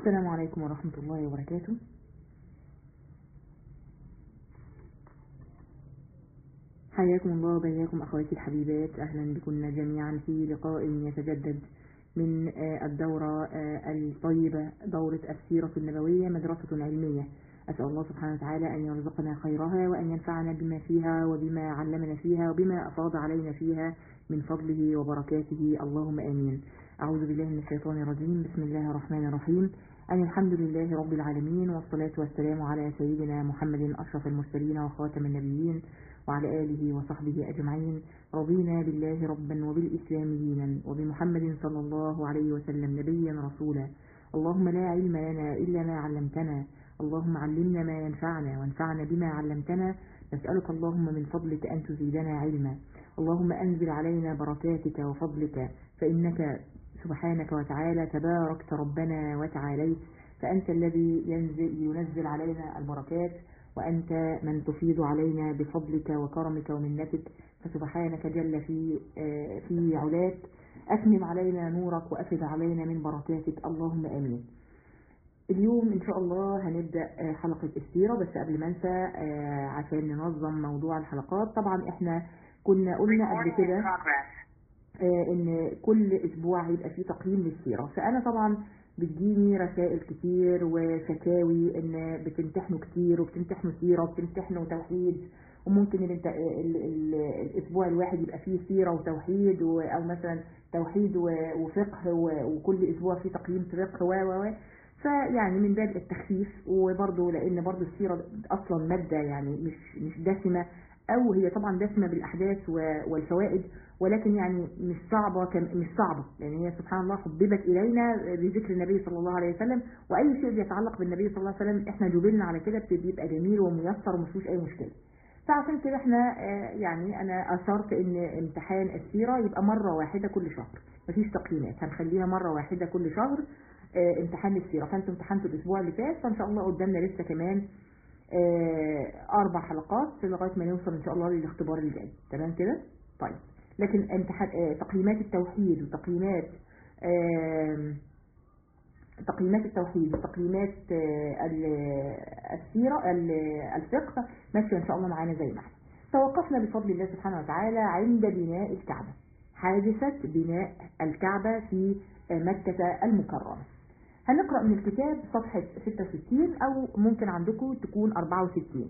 السلام عليكم ورحمة الله وبركاته حياكم الله وبياكم أخواتي الحبيبات أهلا بكم جميعا في لقاء يتجدد من آه، الدورة آه، الطيبة دورة السيرة النبوية مدرسة علمية أسأل الله سبحانه وتعالى أن يرزقنا خيرها وأن ينفعنا بما فيها وبما علمنا فيها وبما أفاض علينا فيها من فضله وبركاته اللهم آمين أعوذ بالله من الشيطان الرجيم بسم الله الرحمن الرحيم أن الحمد لله رب العالمين والصلاة والسلام على سيدنا محمد أشرف المرسلين وخاتم النبيين وعلى آله وصحبه أجمعين رضينا بالله ربا وبالإسلام دينا وبمحمد صلى الله عليه وسلم نبيا رسولا اللهم لا علم لنا إلا ما علمتنا اللهم علمنا ما ينفعنا وانفعنا بما علمتنا نسألك اللهم من فضلك أن تزيدنا علما اللهم أنزل علينا بركاتك وفضلك فإنك سبحانك وتعالى تباركت ربنا وتعاليت فأنت الذي ينزل, ينزل علينا البركات وأنت من تفيض علينا بفضلك وكرمك ومنتك فسبحانك جل في آه، في علاك أتمم علينا نورك وأفد علينا من بركاتك اللهم آمين اليوم إن شاء الله هنبدأ آه، حلقة السيرة بس قبل ما أنسى آه، عشان ننظم موضوع الحلقات طبعا إحنا كنا قلنا قبل كده آه، ان كل اسبوع هيبقى فيه تقييم للسيرة فانا طبعا بتجيني رسائل كتير وشكاوي ان بتمتحنوا كتير وبتمتحنوا سيرة وبتمتحنوا توحيد وممكن الانت... ال... ال... الاسبوع الواحد يبقى فيه سيرة وتوحيد و... او مثلا توحيد و... وفقه و... وكل اسبوع فيه تقييم فقه و و و فيعني من باب التخفيف وبرضه لان برضه السيرة اصلا مادة يعني مش مش دسمة او هي طبعا دسمة بالاحداث و... والفوائد ولكن يعني مش صعبة كم مش صعبة يعني هي سبحان الله حببت إلينا بذكر النبي صلى الله عليه وسلم وأي شيء بيتعلق بالنبي صلى الله عليه وسلم احنا جبلنا على كده بيبقى جميل وميسر ومفيهوش أي مشكلة فعشان كده احنا آه، يعني أنا أثرت إن امتحان السيرة يبقى مرة واحدة كل شهر مفيش تقييمات هنخليها مرة واحدة كل شهر آه، امتحان السيرة فانتوا امتحنتوا الأسبوع اللي فات فإن شاء الله قدامنا لسه كمان آه، أربع حلقات لغاية ما نوصل إن شاء الله للاختبار الجاي تمام كده؟ طيب لكن امتحان آه، تقييمات التوحيد وتقييمات آم، تقييمات التوحيد وتقييمات آه، ال- السيرة ال- الفقه ماشية إن شاء الله معانا زي ما احنا توقفنا بفضل الله سبحانه وتعالى عند بناء الكعبة حادثة بناء الكعبة في آه، مكة المكرمة هنقرأ من الكتاب صفحة 66 أو ممكن عندكم تكون 64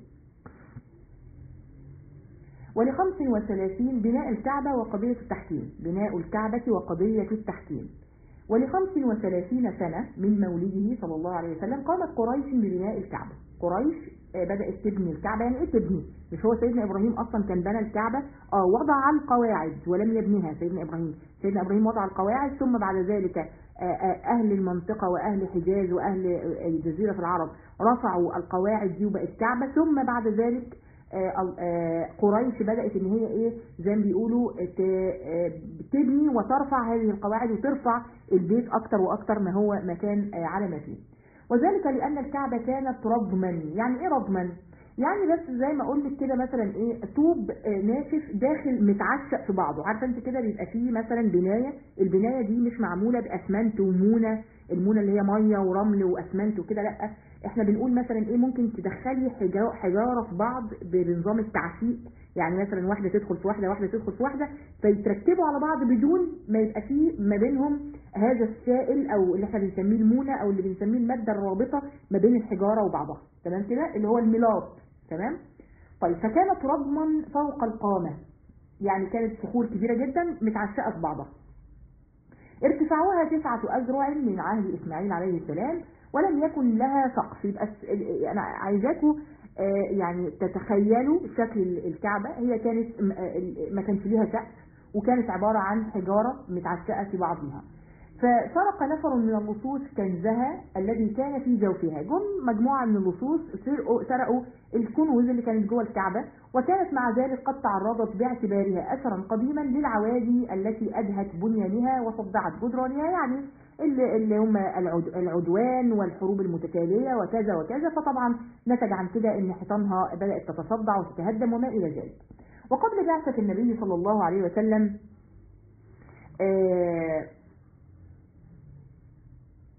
ولخمس وثلاثين بناء الكعبة وقضية التحكيم بناء الكعبة وقضية التحكيم ولخمس وثلاثين سنة من مولده صلى الله عليه وسلم قامت قريش ببناء الكعبة قريش آه، بدأت تبني الكعبة يعني ايه تبني مش هو سيدنا إبراهيم أصلا كان بنى الكعبة اه وضع القواعد ولم يبنيها سيدنا إبراهيم سيدنا إبراهيم وضع القواعد ثم بعد ذلك آه، آه، أهل المنطقة وأهل حجاز وأهل آه، جزيرة العرب رفعوا القواعد دي وبقت كعبة ثم بعد ذلك آه، آه، قريش بدأت ان هي ايه زي ما بيقولوا ت- آه، تبني وترفع هذه القواعد وترفع البيت اكتر واكتر ما هو مكان آه، على ما فيه وذلك لان الكعبة كانت رضما يعني ايه رضما يعني بس زي ما اقول لك كده مثلا ايه طوب آه، ناشف داخل متعشق في بعضه عارفه انت كده بيبقى فيه مثلا بنايه البنايه دي مش معموله باسمنت ومونه المونه اللي هي ميه ورمل واسمنت وكده لا احنا بنقول مثلا ايه ممكن تدخلي حجا- حجاره في بعض بنظام التعشيق يعني مثلا واحده تدخل في واحده واحده تدخل في واحده فيتركبوا على بعض بدون ما يبقى فيه ما بينهم هذا السائل او اللي احنا بنسميه المونه او اللي بنسميه الماده الرابطه ما بين الحجاره وبعضها تمام كده اللي هو الميلاط تمام طيب فكانت رضما فوق القامه يعني كانت صخور كبيره جدا متعشقه في بعضها ارتفاعها تسعة أذرع من عهد إسماعيل عليه السلام ولم يكن لها سقف يبقى الس- ال- أنا عايزاكم آه، يعني تتخيلوا شكل ال- الكعبة هي كانت م- آه، ال- ما كانش ليها سقف وكانت عبارة عن حجارة متعشقة في بعضها فسرق نفر من اللصوص كنزها الذي كان في جوفها جم مجموعة من اللصوص سرقوا, سرقوا الكنوز اللي كانت جوه الكعبة وكانت مع ذلك قد تعرضت باعتبارها أثرا قديما للعوادي التي أدهت بنيانها وصدعت جدرانها يعني اللي, اللي هم العد العدوان والحروب المتتالية وكذا وكذا فطبعا نتج عن كده ان حيطانها بدأت تتصدع وتتهدم وما إلى ذلك وقبل بعثة النبي صلى الله عليه وسلم آه في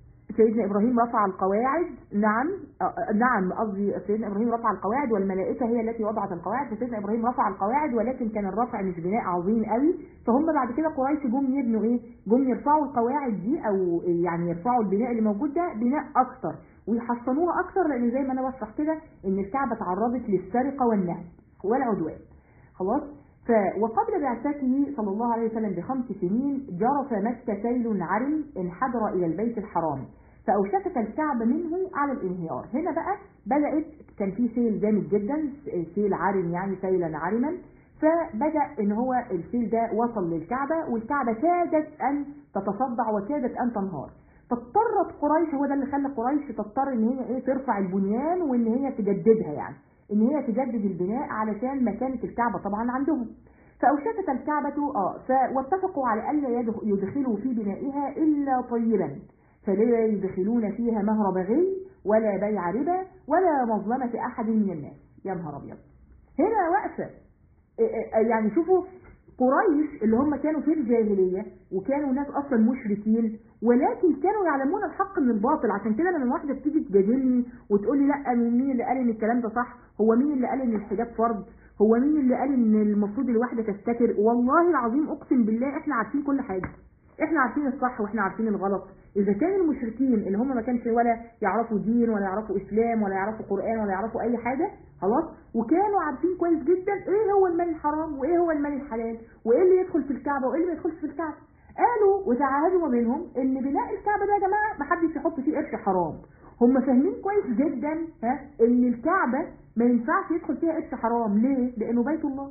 سيدنا إبراهيم رفع القواعد نعم آه، نعم قصدي سيدنا إبراهيم رفع القواعد والملائكة هي التي وضعت القواعد فسيدنا إبراهيم رفع القواعد ولكن كان الرفع مش بناء عظيم قوي فهم بعد كده قريش جم يبنوا إيه جم يرفعوا القواعد دي أو يعني يرفعوا البناء اللي موجود ده بناء أكتر ويحصنوها أكتر لأن زي ما أنا بشرح كده إن الكعبة تعرضت للسرقة والنهب والعدوان خلاص ف وقبل بعثته صلى الله عليه وسلم بخمس سنين جرف مكة سيل عرم انحدر إلى البيت الحرام فأوشكت الكعبة منه على الانهيار هنا بقى بدأت كان في سيل جامد جدا سيل عرم يعني سيلا عرما فبدأ ان هو السيل ده وصل للكعبة والكعبة كادت ان تتصدع وكادت ان تنهار فاضطرت قريش هو ده اللي خلى قريش تضطر ان هي ايه ترفع البنيان وان هي تجددها يعني ان هي تجدد البناء علشان مكانة الكعبة طبعا عندهم فأوشكت الكعبة اه ف- واتفقوا على ألا يدخ- يدخلوا في بنائها إلا طيبا فلا يدخلون فيها مهر بغي ولا بيع ربا ولا مظلمة أحد من الناس يا نهار أبيض هنا واقفة إيه إيه يعني شوفوا قريش اللي هم كانوا في الجاهلية وكانوا ناس أصلا مشركين ولكن كانوا يعلمون الحق من الباطل عشان كده لما واحدة بتيجي تجادلني وتقول لي لا مين اللي قال ان الكلام ده صح هو مين اللي قال ان الحجاب فرض هو مين اللي قال ان المفروض الواحدة تستتر والله العظيم اقسم بالله احنا عارفين كل حاجة احنا عارفين الصح واحنا عارفين الغلط اذا كان المشركين اللي هم ما كانش ولا يعرفوا دين ولا يعرفوا اسلام ولا يعرفوا قرآن ولا يعرفوا اي حاجة خلاص وكانوا عارفين كويس جدا ايه هو المال الحرام وايه هو المال الحلال وايه اللي يدخل في الكعبة وايه اللي ما يدخلش في الكعبة قالوا وتعاهدوا ما بينهم ان بناء الكعبة ده يا جماعة ما حدش يحط فيه قرش حرام هم فاهمين كويس جدا ها ان الكعبة ما ينفعش يدخل فيها قرش حرام ليه لانه بيت الله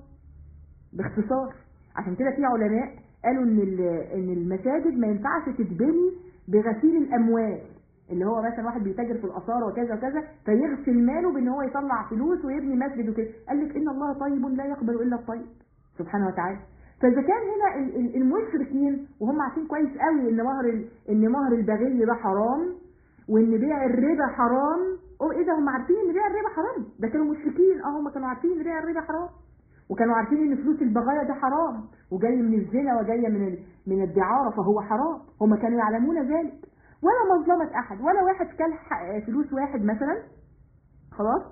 باختصار عشان كده في علماء قالوا ان ال- ان المساجد ما ينفعش تتبني بغسيل الاموال اللي هو مثلا واحد بيتاجر في الاثار وكذا وكذا فيغسل ماله بان هو يطلع فلوس ويبني مسجد وكده قال لك ان الله طيب لا يقبل الا الطيب سبحانه وتعالى فاذا كان هنا ال- ال- المشركين وهم عارفين كويس قوي ان مهر ال- ان مهر البغي ده حرام وان بيع الربا حرام او ايه ده هم عارفين ان بيع الربا حرام ده كانوا مشركين اه هم كانوا عارفين ان بيع الربا حرام وكانوا عارفين ان فلوس البغايا ده حرام وجاي من الزنا وجايه من ال- من الدعاره فهو حرام هم كانوا يعلمون ذلك ولا مظلمه احد ولا واحد كل ح- فلوس واحد مثلا خلاص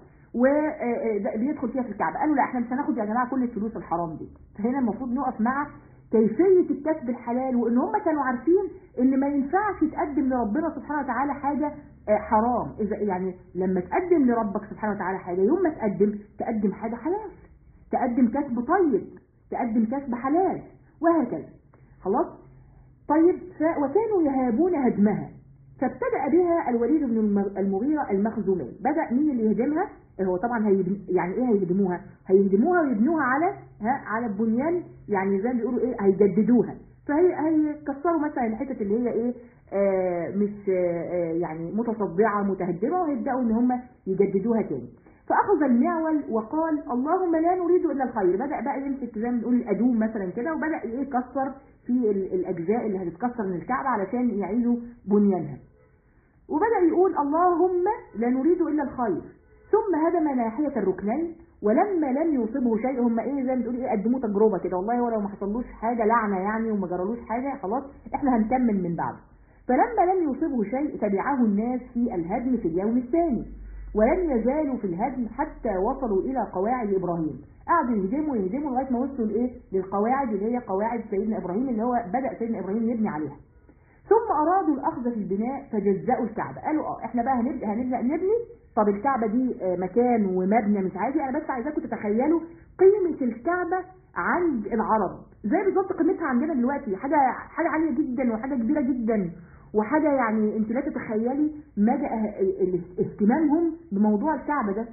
وبيدخل فيها في الكعبه قالوا لا احنا مش هناخد يا جماعه كل الفلوس الحرام دي فهنا المفروض نقف مع كيفيه الكسب الحلال وان هم كانوا عارفين ان ما ينفعش تقدم لربنا سبحانه وتعالى حاجه آه، حرام اذا يعني لما تقدم لربك سبحانه وتعالى حاجه يوم ما تقدم تقدم حاجه حلال تقدم كسب طيب تقدم كسب حلال وهكذا خلاص طيب ف... وكانوا يهابون هدمها فابتدأ بها الوليد بن الم- المغيرة المخزومي بدأ مين اللي يهدمها هو طبعا هيهدم يعني ايه هيهدموها هيهدموها ويبنوها على ها على البنيان يعني زي ما بيقولوا ايه هيجددوها فهي هيكسروا مثلا الحتت اللي هي ايه آه مش آه آه، يعني متصدعة متهدمة وهيبدأوا ان هم يجددوها تاني فأخذ المعول وقال اللهم لا نريد إلا الخير بدأ بقى يمسك زي ما بنقول الأدوم مثلا كده وبدأ إيه يكسر في ال- الأجزاء اللي هتتكسر من الكعبة علشان يعيدوا بنيانها وبدأ يقول اللهم لا نريد إلا الخير ثم هدم ناحية الركنين ولما لم يصبه شيء هم ايه زي ما بتقول ايه قدموا تجربة كده والله ولو ما حصلوش حاجة لعنة يعني وما جرالوش حاجة خلاص احنا هنكمل من بعده فلما لم يصبه شيء تبعه الناس في الهدم في اليوم الثاني ولم يزالوا في الهدم حتى وصلوا الى قواعد ابراهيم قعدوا يهدموا يهدموا لغايه ما وصلوا لايه للقواعد اللي هي قواعد سيدنا ابراهيم اللي هو بدا سيدنا ابراهيم يبني عليها ثم ارادوا الاخذ في البناء فجزأوا الكعبه قالوا اه احنا بقى هنبدا هنبدا نبني طب الكعبه دي آه، مكان ومبنى مش عادي انا بس عايزاكم تتخيلوا قيمه الكعبه عند العرب زي بالظبط قيمتها عندنا دلوقتي حاجه حاجه عاليه جدا وحاجه كبيره جدا وحاجه يعني انت لا تتخيلي مدى اه- ال- اهتمامهم بموضوع الكعبه ده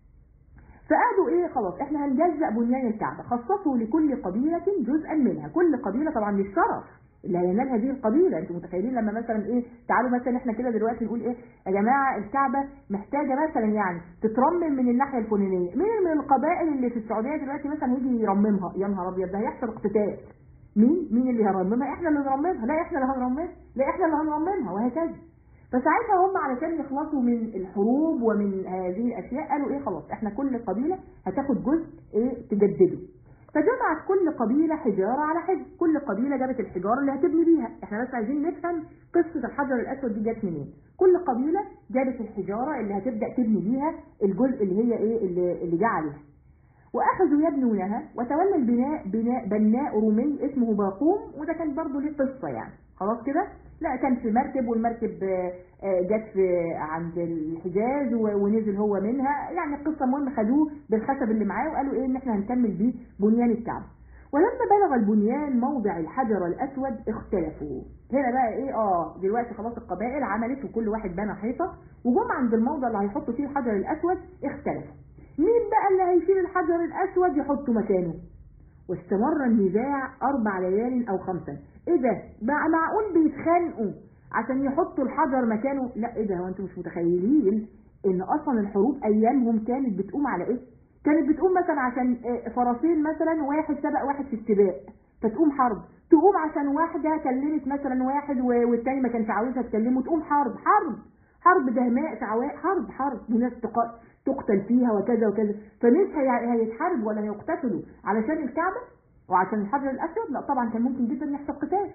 فقالوا ايه خلاص احنا هنجزأ بنيان الكعبة خصصوا لكل قبيلة جزءا منها كل قبيلة طبعا للشرف اللي هينال هذه القبيلة انتوا متخيلين لما مثلا ايه تعالوا مثلا احنا كده دلوقتي نقول ايه يا جماعة الكعبة محتاجة مثلا يعني تترمم من الناحية الفلانية مين من القبائل اللي في السعودية دلوقتي مثلا هيجي يرممها يا نهار ابيض ده هيحصل اقتتال مين مين اللي هيرممها احنا اللي نرممها لا احنا اللي هنرممها لا احنا اللي هنرممها وهكذا فساعتها هم علشان يخلصوا من الحروب ومن هذه الاشياء قالوا ايه خلاص احنا كل قبيله هتاخد جزء ايه تجدده فجمعت كل قبيلة حجارة على حجر كل قبيلة جابت الحجارة اللي هتبني بيها احنا بس عايزين نفهم قصة الحجر الأسود دي جت منين كل قبيلة جابت الحجارة اللي هتبدأ تبني بيها الجزء اللي هي ايه اللي, اللي جه عليها وأخذوا يبنونها وتولى البناء بناء بناء رومي اسمه باقوم وده كان برضه ليه قصة يعني خلاص كده لا كان في مركب والمركب آه، آه، جت في عند الحجاز و- ونزل هو منها يعني القصة المهم خدوه بالخشب اللي معاه وقالوا ايه ان احنا هنكمل بيه بنيان الكعبة ولما بلغ البنيان موضع الحجر الاسود اختلفوا هنا بقى ايه اه دلوقتي خلاص القبائل عملت وكل واحد بنى حيطة وجم عند الموضع اللي هيحطوا فيه الحجر الاسود اختلفوا مين بقى اللي هيشيل الحجر الاسود يحطه مكانه واستمر النزاع أربع ليال أو خمسا إيه ده بقى معقول بيتخانقوا عشان يحطوا الحجر مكانه لا إيه ده هو أنتم مش متخيلين إن أصلا الحروب أيامهم كانت بتقوم على إيه كانت بتقوم مثلا عشان آه، فرسين مثلا واحد سبق واحد في السباق فتقوم حرب تقوم عشان واحدة كلمت مثلا واحد و- والتاني ما كانش عاوزها تكلمه تقوم حرب حرب حرب دهماء شعواء حرب حرب وناس تق- تقتل فيها وكذا وكذا فمش هي- هيتحارب ولا هيقتتلوا علشان الكعبة وعشان الحجر الأسود لا طبعا كان ممكن جدا يحصل قتال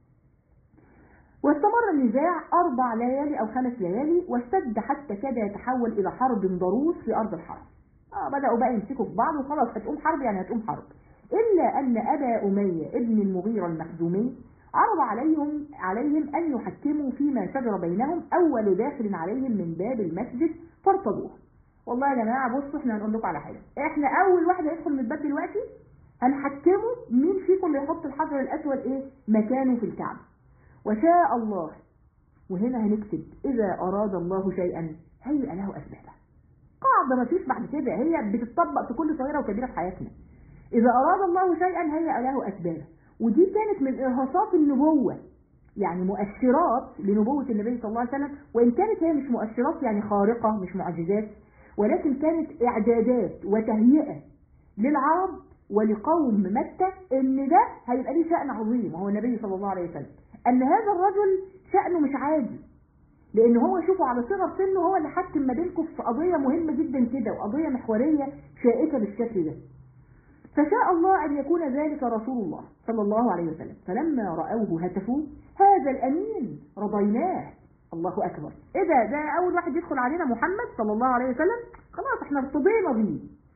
واستمر النزاع أربع ليالي أو خمس ليالي واشتد حتى كاد يتحول إلى حرب ضروس في أرض الحرب آه بدأوا بقى يمسكوا في بعض وخلاص هتقوم حرب يعني هتقوم حرب إلا أن أبا أمية ابن المغيرة المخزومي عرض عليهم عليهم أن يحكموا فيما شجر بينهم أول داخل عليهم من باب المسجد فارتضوه والله يا جماعة بصوا احنا هنقول لكم على حاجة احنا أول واحد هيدخل من الباب دلوقتي هنحكمه مين فيكم اللي يحط الحجر الأسود ايه مكانه في الكعبة وشاء الله وهنا هنكتب إذا أراد الله شيئا هيئ له أسبابه قاعدة ما فيش بعد كده هي بتطبق في كل صغيرة وكبيرة في حياتنا إذا أراد الله شيئا هيئ له أسبابه ودي كانت من إرهاصات النبوة يعني مؤشرات لنبوة النبي صلى الله عليه وسلم وإن كانت هي مش مؤشرات يعني خارقة مش معجزات ولكن كانت إعدادات وتهيئة للعرب ولقوم مكة إن ده هيبقى ليه شأن عظيم وهو النبي صلى الله عليه وسلم أن هذا الرجل شأنه مش عادي لأن هو شوفوا على صغر سنه هو اللي حكم ما بينكم في قضية مهمة جدا كده وقضية محورية شائكة بالشكل ده فشاء الله أن يكون ذلك رسول الله صلى الله عليه وسلم فلما رأوه هتفوا هذا الأمين رضيناه الله أكبر إيه ده ده أول واحد يدخل علينا محمد صلى الله عليه وسلم خلاص احنا ارتضينا بيه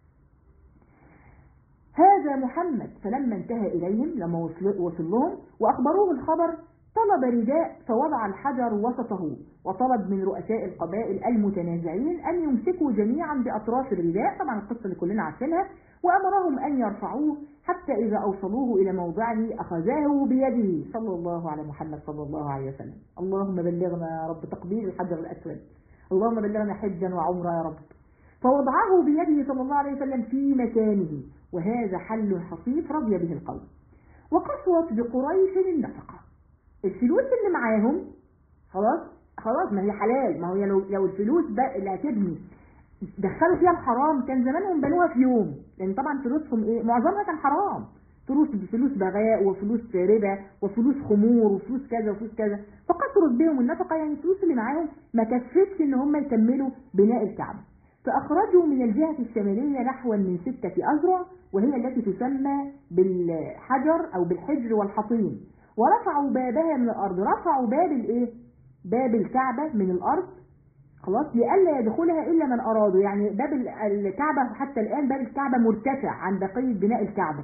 هذا محمد فلما انتهى إليهم لما وصل وصل لهم وأخبروه الخبر طلب رداء فوضع الحجر وسطه وطلب من رؤساء القبائل المتنازعين أن يمسكوا جميعا بأطراف الرداء طبعا القصة اللي كلنا عارفينها وأمرهم أن يرفعوه حتى إذا أوصلوه إلى موضعه أخذاه بيده صلى الله على محمد صلى الله عليه وسلم اللهم بلغنا يا رب تقبيل الحجر الأسود اللهم بلغنا حجا وعمرا يا رب فوضعه بيده صلى الله عليه وسلم في مكانه وهذا حل حصيف رضي به القوم وقسوت بقريش النفقة الفلوس اللي معاهم خلاص خلاص ما هي حلال ما هي لو, لو الفلوس بقى اللي هتبني دخلوا فيها الحرام كان زمانهم بنوها في يوم لان طبعا فلوسهم ايه معظمها كان حرام فلوس فلوس بغاء وفلوس ربا وفلوس خمور وفلوس كذا وفلوس كذا فقصرت بهم النفقة يعني الفلوس اللي معاهم ما كفتش ان هم يكملوا بناء الكعبة فأخرجوا من الجهة الشمالية نحو من ستة أذرع وهي التي تسمى بالحجر أو بالحجر والحصين ورفعوا بابها من الأرض رفعوا باب الإيه؟ باب الكعبة من الأرض خلاص لئلا يدخلها إلا من أرادوا يعني باب الكعبة حتى الآن باب الكعبة مرتفع عن بقية بناء الكعبة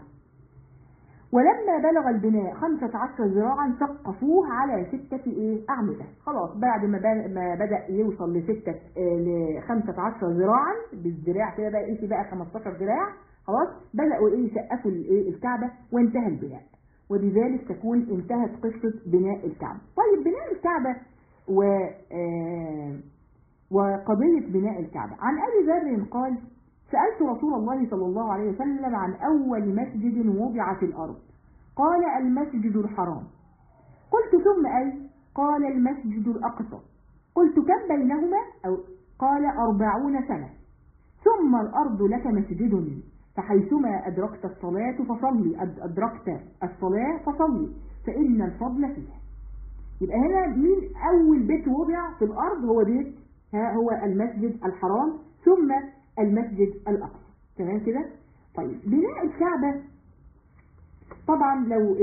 ولما بلغ البناء 15 ذراعا سقفوه على ستة ايه أعمدة خلاص بعد ما ما بدأ يوصل لستة ل 15 ذراعا بالذراع كده بقى ايه بقى 15 ذراع خلاص بدأوا ايه يسقفوا الايه الكعبة وانتهى البناء وبذلك تكون انتهت قصة بناء الكعبة طيب بناء الكعبة و آه وقضية بناء الكعبة عن أبي ذر قال سألت رسول الله صلى الله عليه وسلم عن أول مسجد وضع في الأرض قال المسجد الحرام قلت ثم أي قال المسجد الأقصى قلت كم بينهما أو قال أربعون سنة ثم الأرض لك مسجد فحيثما أدركت الصلاة فصلي أدركت الصلاة فصلي فإن الفضل فيه يبقى هنا مين أول بيت وضع في الأرض هو بيت ها هو المسجد الحرام ثم المسجد الأقصى تمام كده طيب بناء الكعبة طبعا لو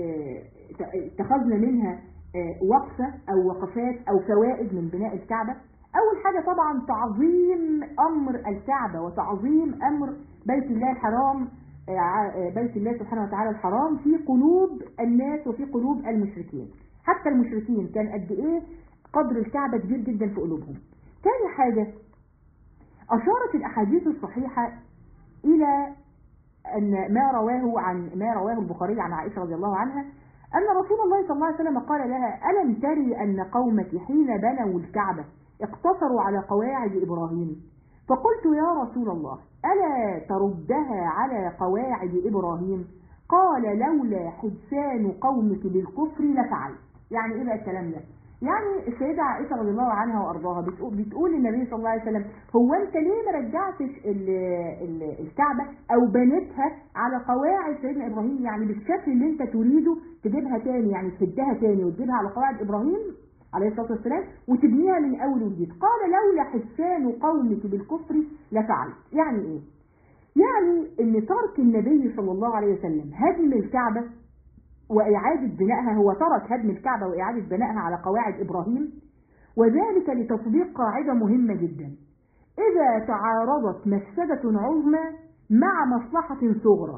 اتخذنا منها وقفة أو وقفات أو فوائد من بناء الكعبة أول حاجة طبعا تعظيم أمر الكعبة وتعظيم أمر بيت الله الحرام بيت الله سبحانه وتعالى الحرام في قلوب الناس وفي قلوب المشركين حتى المشركين كان قد إيه قدر الكعبة كبير جدا في قلوبهم ثاني حاجة أشارت الأحاديث الصحيحة إلى أن ما رواه عن ما رواه البخاري عن عائشة رضي الله عنها أن رسول الله صلى الله عليه وسلم قال لها ألم تري أن قومك حين بنوا الكعبة اقتصروا على قواعد إبراهيم فقلت يا رسول الله ألا تردها على قواعد إبراهيم قال لولا حدثان قومك بالكفر لفعل يعني إيه بقى الكلام ده يعني السيدة عائشة رضي الله عنها وأرضاها بتقول, بتقول للنبي صلى الله عليه وسلم هو أنت ليه ما رجعتش ال ال الكعبة أو بنيتها على قواعد سيدنا إبراهيم يعني بالشكل اللي أنت تريده تجيبها تاني يعني تهدها تاني وتجيبها على قواعد إبراهيم عليه الصلاة والسلام وتبنيها من أول وجديد قال لولا حسان قومك بالكفر لفعل يعني إيه يعني ان ترك النبي صلى الله عليه وسلم هدم الكعبة وإعادة بنائها هو ترك هدم الكعبة وإعادة بنائها على قواعد إبراهيم وذلك لتطبيق قاعدة مهمة جدا إذا تعارضت مفسدة عظمى مع مصلحة صغرى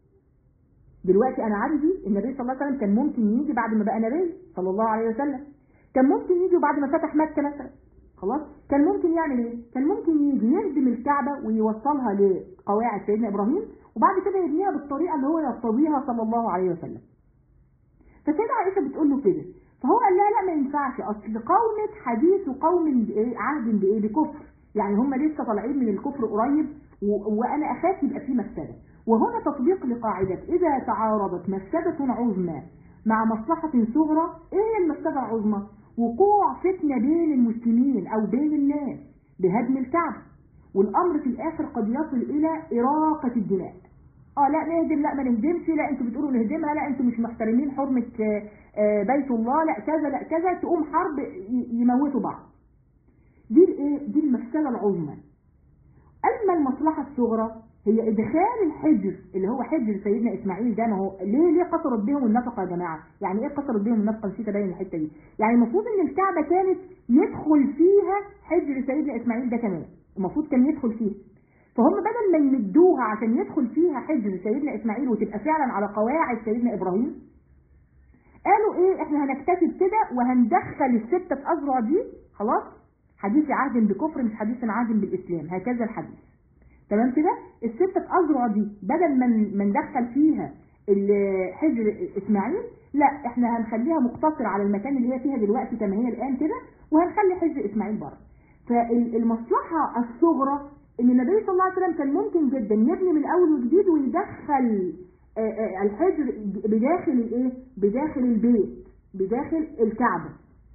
دلوقتي أنا عندي النبي صلى الله عليه وسلم كان ممكن يجي بعد ما بقى نبي صلى الله عليه وسلم كان ممكن يجي بعد ما فتح مكة مثلا خلاص كان ممكن يعمل ايه كان ممكن يجي يهدم الكعبة ويوصلها لقواعد سيدنا إبراهيم وبعد كده يبنيها بالطريقة اللي هو يرتضيها صلى الله عليه وسلم فسيدة عائشة بتقول له كده فهو قال لها لا ما ينفعش اصل قومك حديث قوم بايه عهد بايه بكفر يعني هم لسه طالعين من الكفر قريب وانا اخاف يبقى في مفسده وهنا تطبيق لقاعده اذا تعارضت مفسده عظمى مع مصلحه صغرى ايه هي المفسده العظمى وقوع فتنه بين المسلمين او بين الناس بهدم الكعبه والامر في الاخر قد يصل الى اراقه الدماء اه لا نهدم لا ما نهدمش لا انتوا بتقولوا نهدمها لا انتوا مش محترمين حرمة بيت الله لا كذا لا كذا تقوم حرب يموتوا بعض دي الايه دي المفسده العظمى اما المصلحه الصغرى هي ادخال الحجر اللي هو حجر سيدنا اسماعيل ده ما هو ليه ليه قصرت بهم النفقه يا جماعه يعني ايه قصرت بهم النفقه نسيت ابين الحته دي يعني المفروض ان الكعبه كانت يدخل فيها حجر سيدنا اسماعيل ده كمان المفروض كان يدخل فيها فهم بدل ما يمدوها عشان يدخل فيها حجر سيدنا اسماعيل وتبقى فعلا على قواعد سيدنا ابراهيم قالوا ايه احنا هنكتفي بكده وهندخل الستة اذرع دي خلاص حديث عهد بكفر مش حديث عهد بالاسلام هكذا الحديث تمام كده الستة اذرع دي بدل ما ما ندخل فيها حجر اسماعيل لا احنا هنخليها مقتصرة على المكان اللي هي فيها دلوقتي كما هي الان كده وهنخلي حجر اسماعيل بره فالمصلحة الصغرى ان النبي صلى الله عليه وسلم كان ممكن جدا يبني من اول وجديد ويدخل الحجر بداخل الايه بداخل البيت بداخل الكعبة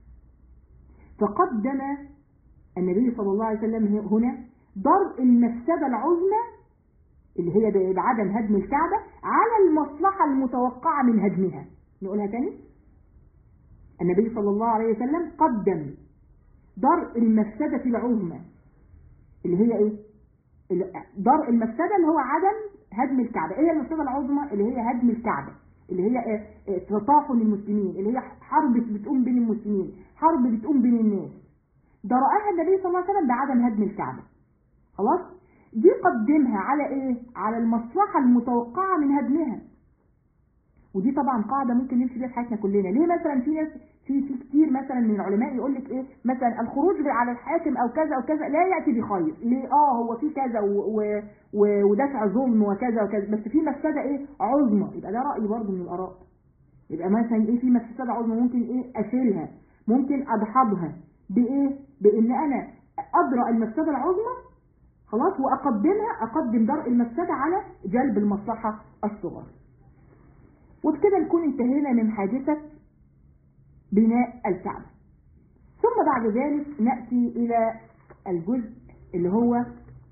فقدم النبي صلى الله عليه وسلم هنا ضرب المفسدة العظمى اللي هي بعدم هدم الكعبة على المصلحة المتوقعة من هدمها نقولها تاني النبي صلى الله عليه وسلم قدم درء المفسدة العظمى اللي هي ايه درء المفسدة اللي هو عدم هدم الكعبة ايه المفسدة العظمى اللي هي هدم الكعبة اللي هي تطاحن المسلمين اللي هي حرب بتقوم بين المسلمين حرب بتقوم بين الناس درأها النبي صلى الله عليه وسلم بعدم هدم الكعبة خلاص دي قدمها على ايه على المصلحة المتوقعة من هدمها ودي طبعا قاعدة ممكن نمشي بيها في حياتنا كلنا ليه مثلا في ناس في في كتير مثلا من العلماء يقول لك ايه مثلا الخروج على الحاكم او كذا او كذا لا ياتي بخير ليه اه هو في كذا و و ودفع ظلم وكذا وكذا بس في مفسده ايه عظمى يبقى ده راي برضه من الاراء يبقى مثلا ايه في مفسده عظمى ممكن ايه اشيلها ممكن اضحضها بايه بان انا ادرى المفسده العظمى خلاص واقدمها اقدم درء المفسده على جلب المصلحه الصغرى وبكده نكون انتهينا من حادثه بناء الكعبة ثم بعد ذلك نأتي إلى الجزء اللي هو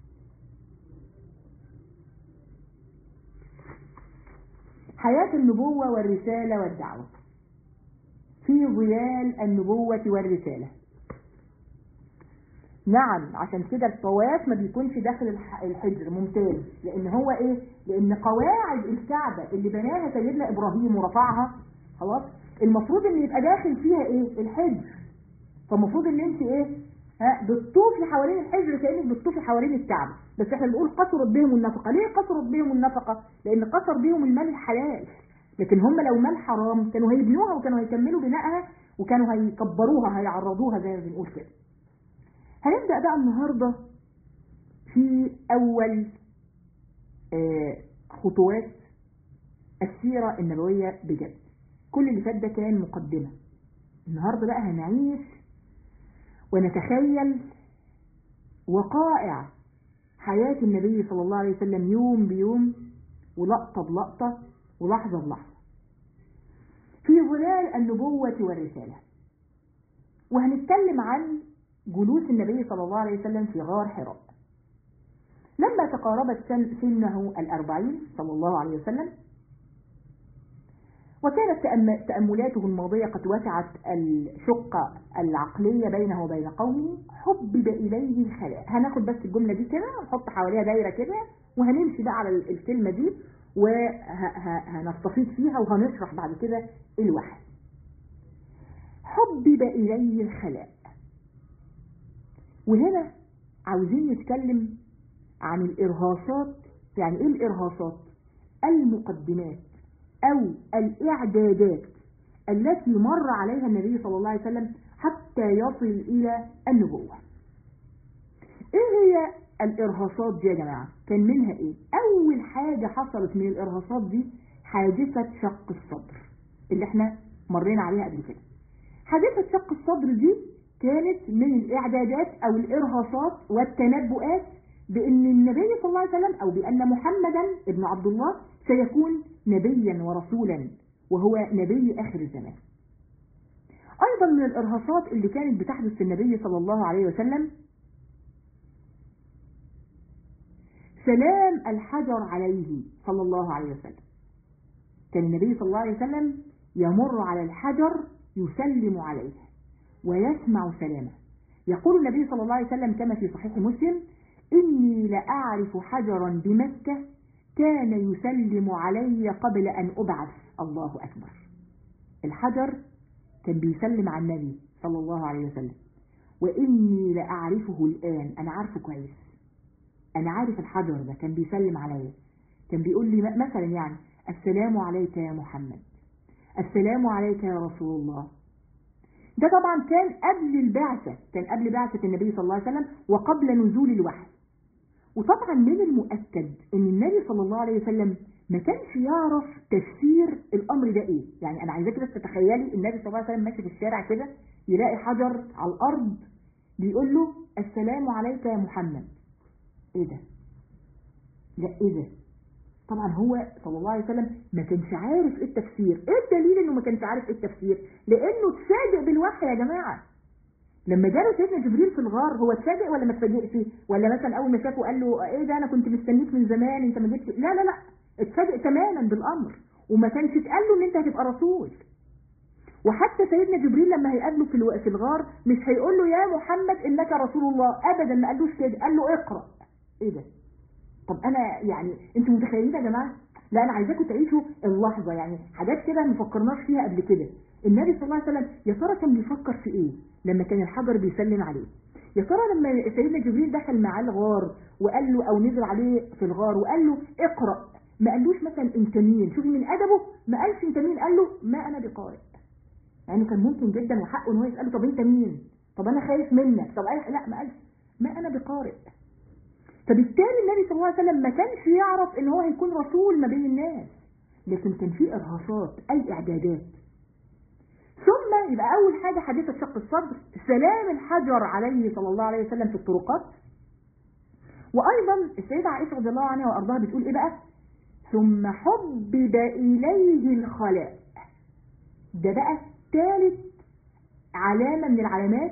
حياة النبوة والرسالة والدعوة في ظلال النبوة والرسالة نعم عشان كده الطواف ما بيكونش داخل الح- الحجر ممتاز لان هو ايه لان قواعد الكعبة اللي بناها سيدنا ابراهيم ورفعها خلاص المفروض ان يبقى داخل فيها ايه الحجر فالمفروض ان انت ايه ها بتطوفي حوالين الحجر كانك بتطوفي حوالين الكعبة بس احنا بنقول قصرت بهم النفقة ليه قصرت بهم النفقة لان قصر بهم المال الحلال لكن هم لو مال حرام كانوا هيبنوها وكانوا هيكملوا بنائها وكانوا هيكبروها هيعرضوها زي ما بنقول كده هنبدأ بقى النهاردة في أول آه، خطوات السيرة النبوية بجد كل اللي فات ده كان مقدمة النهاردة بقى هنعيش ونتخيل وقائع حياة النبي صلى الله عليه وسلم يوم بيوم ولقطة بلقطة ولحظة بلحظة في ظلال النبوة والرسالة وهنتكلم عن جلوس النبي صلى الله عليه وسلم في غار حراء لما تقاربت سن سنه الأربعين صلى الله عليه وسلم وكانت تأم- تأملاته الماضية قد وسعت الشقة العقلية بينه وبين قومه حبب إليه الخلاء هناخد بس الجملة دي كده ونحط حواليها دايرة كده وهنمشي بقى على ال- الكلمة دي وهنستفيد فيها وهنشرح بعد كده الوحي حبب إليه الخلاء وهنا عاوزين نتكلم عن الإرهاصات يعني إيه الإرهاصات المقدمات أو الإعدادات التي مر عليها النبي صلى الله عليه وسلم حتى يصل إلى النبوة إيه هي الإرهاصات دي يا جماعة كان منها إيه أول حاجة حصلت من الإرهاصات دي حادثة شق الصدر اللي احنا مرينا عليها قبل كده حادثة شق الصدر دي كانت من الإعدادات أو الإرهاصات والتنبؤات بأن النبي صلى الله عليه وسلم أو بأن محمدا ابن عبد الله سيكون نبيا ورسولا وهو نبي آخر الزمان أيضا من الإرهاصات اللي كانت بتحدث في النبي صلى الله عليه وسلم سلام الحجر عليه صلى الله عليه وسلم كان النبي صلى الله عليه وسلم يمر على الحجر يسلم عليه ويسمع سلامه يقول النبي صلى الله عليه وسلم كما في صحيح مسلم إني لأعرف حجرا بمكة كان يسلم علي قبل أن أبعث الله أكبر الحجر كان بيسلم على النبي صلى الله عليه وسلم وإني لأعرفه الآن أنا عارفه كويس أنا عارف الحجر ده كان بيسلم عليا كان بيقول لي م- مثلا يعني السلام عليك يا محمد السلام عليك يا رسول الله ده طبعا كان قبل البعثة كان قبل بعثة النبي صلى الله عليه وسلم وقبل نزول الوحي وطبعا من المؤكد ان النبي صلى الله عليه وسلم ما كانش يعرف تفسير الامر ده ايه يعني انا عايزاك بس تتخيلي النبي صلى الله عليه وسلم ماشي في الشارع كده يلاقي حجر على الارض بيقول له السلام عليك يا محمد ايه ده لا ايه ده طبعا هو صلى الله عليه وسلم ما كانش عارف ايه التفسير ايه الدليل انه ما كانش عارف ايه التفسير لانه اتفاجئ بالوحي يا جماعه لما جاله سيدنا جبريل في الغار هو اتفاجئ ولا ما اتفاجئش ولا مثلا اول ما شافه قال له ايه ده انا كنت مستنيك من زمان انت ما جيتش لا لا لا اتفاجئ تماما بالامر وما كانش اتقال له ان انت هتبقى رسول وحتى سيدنا جبريل لما هيقابله في الو- في الغار مش هيقول له يا محمد انك رسول الله ابدا ما قالوش كده قال له اقرا ايه ده طب انا يعني انتوا متخيلين يا جماعه لا انا عايزاكم تعيشوا اللحظه يعني حاجات كده ما فكرناش فيها قبل كده النبي صلى الله عليه وسلم يا ترى كان بيفكر في ايه لما كان الحجر بيسلم عليه يا ترى لما سيدنا جبريل دخل معاه الغار وقال له او نزل عليه في الغار وقال له اقرا ما قالوش مثلا انت مين شوفي من ادبه ما قالش انت مين قال له ما انا بقارئ يعني كان ممكن جدا وحقه ان هو يساله طب انت مين طب انا خايف منك طب أنا لا ما قالش ما انا بقارئ فبالتالي النبي صلى الله عليه وسلم ما كانش يعرف ان هو هيكون رسول ما بين الناس لكن كان في ارهاصات اي اعدادات ثم يبقى اول حاجه حادثه شق الصدر سلام الحجر عليه صلى الله عليه وسلم في الطرقات وايضا السيده عائشه رضي الله عنها وارضاها بتقول ايه بقى ثم حبب اليه الخلاء ده بقى ثالث علامه من العلامات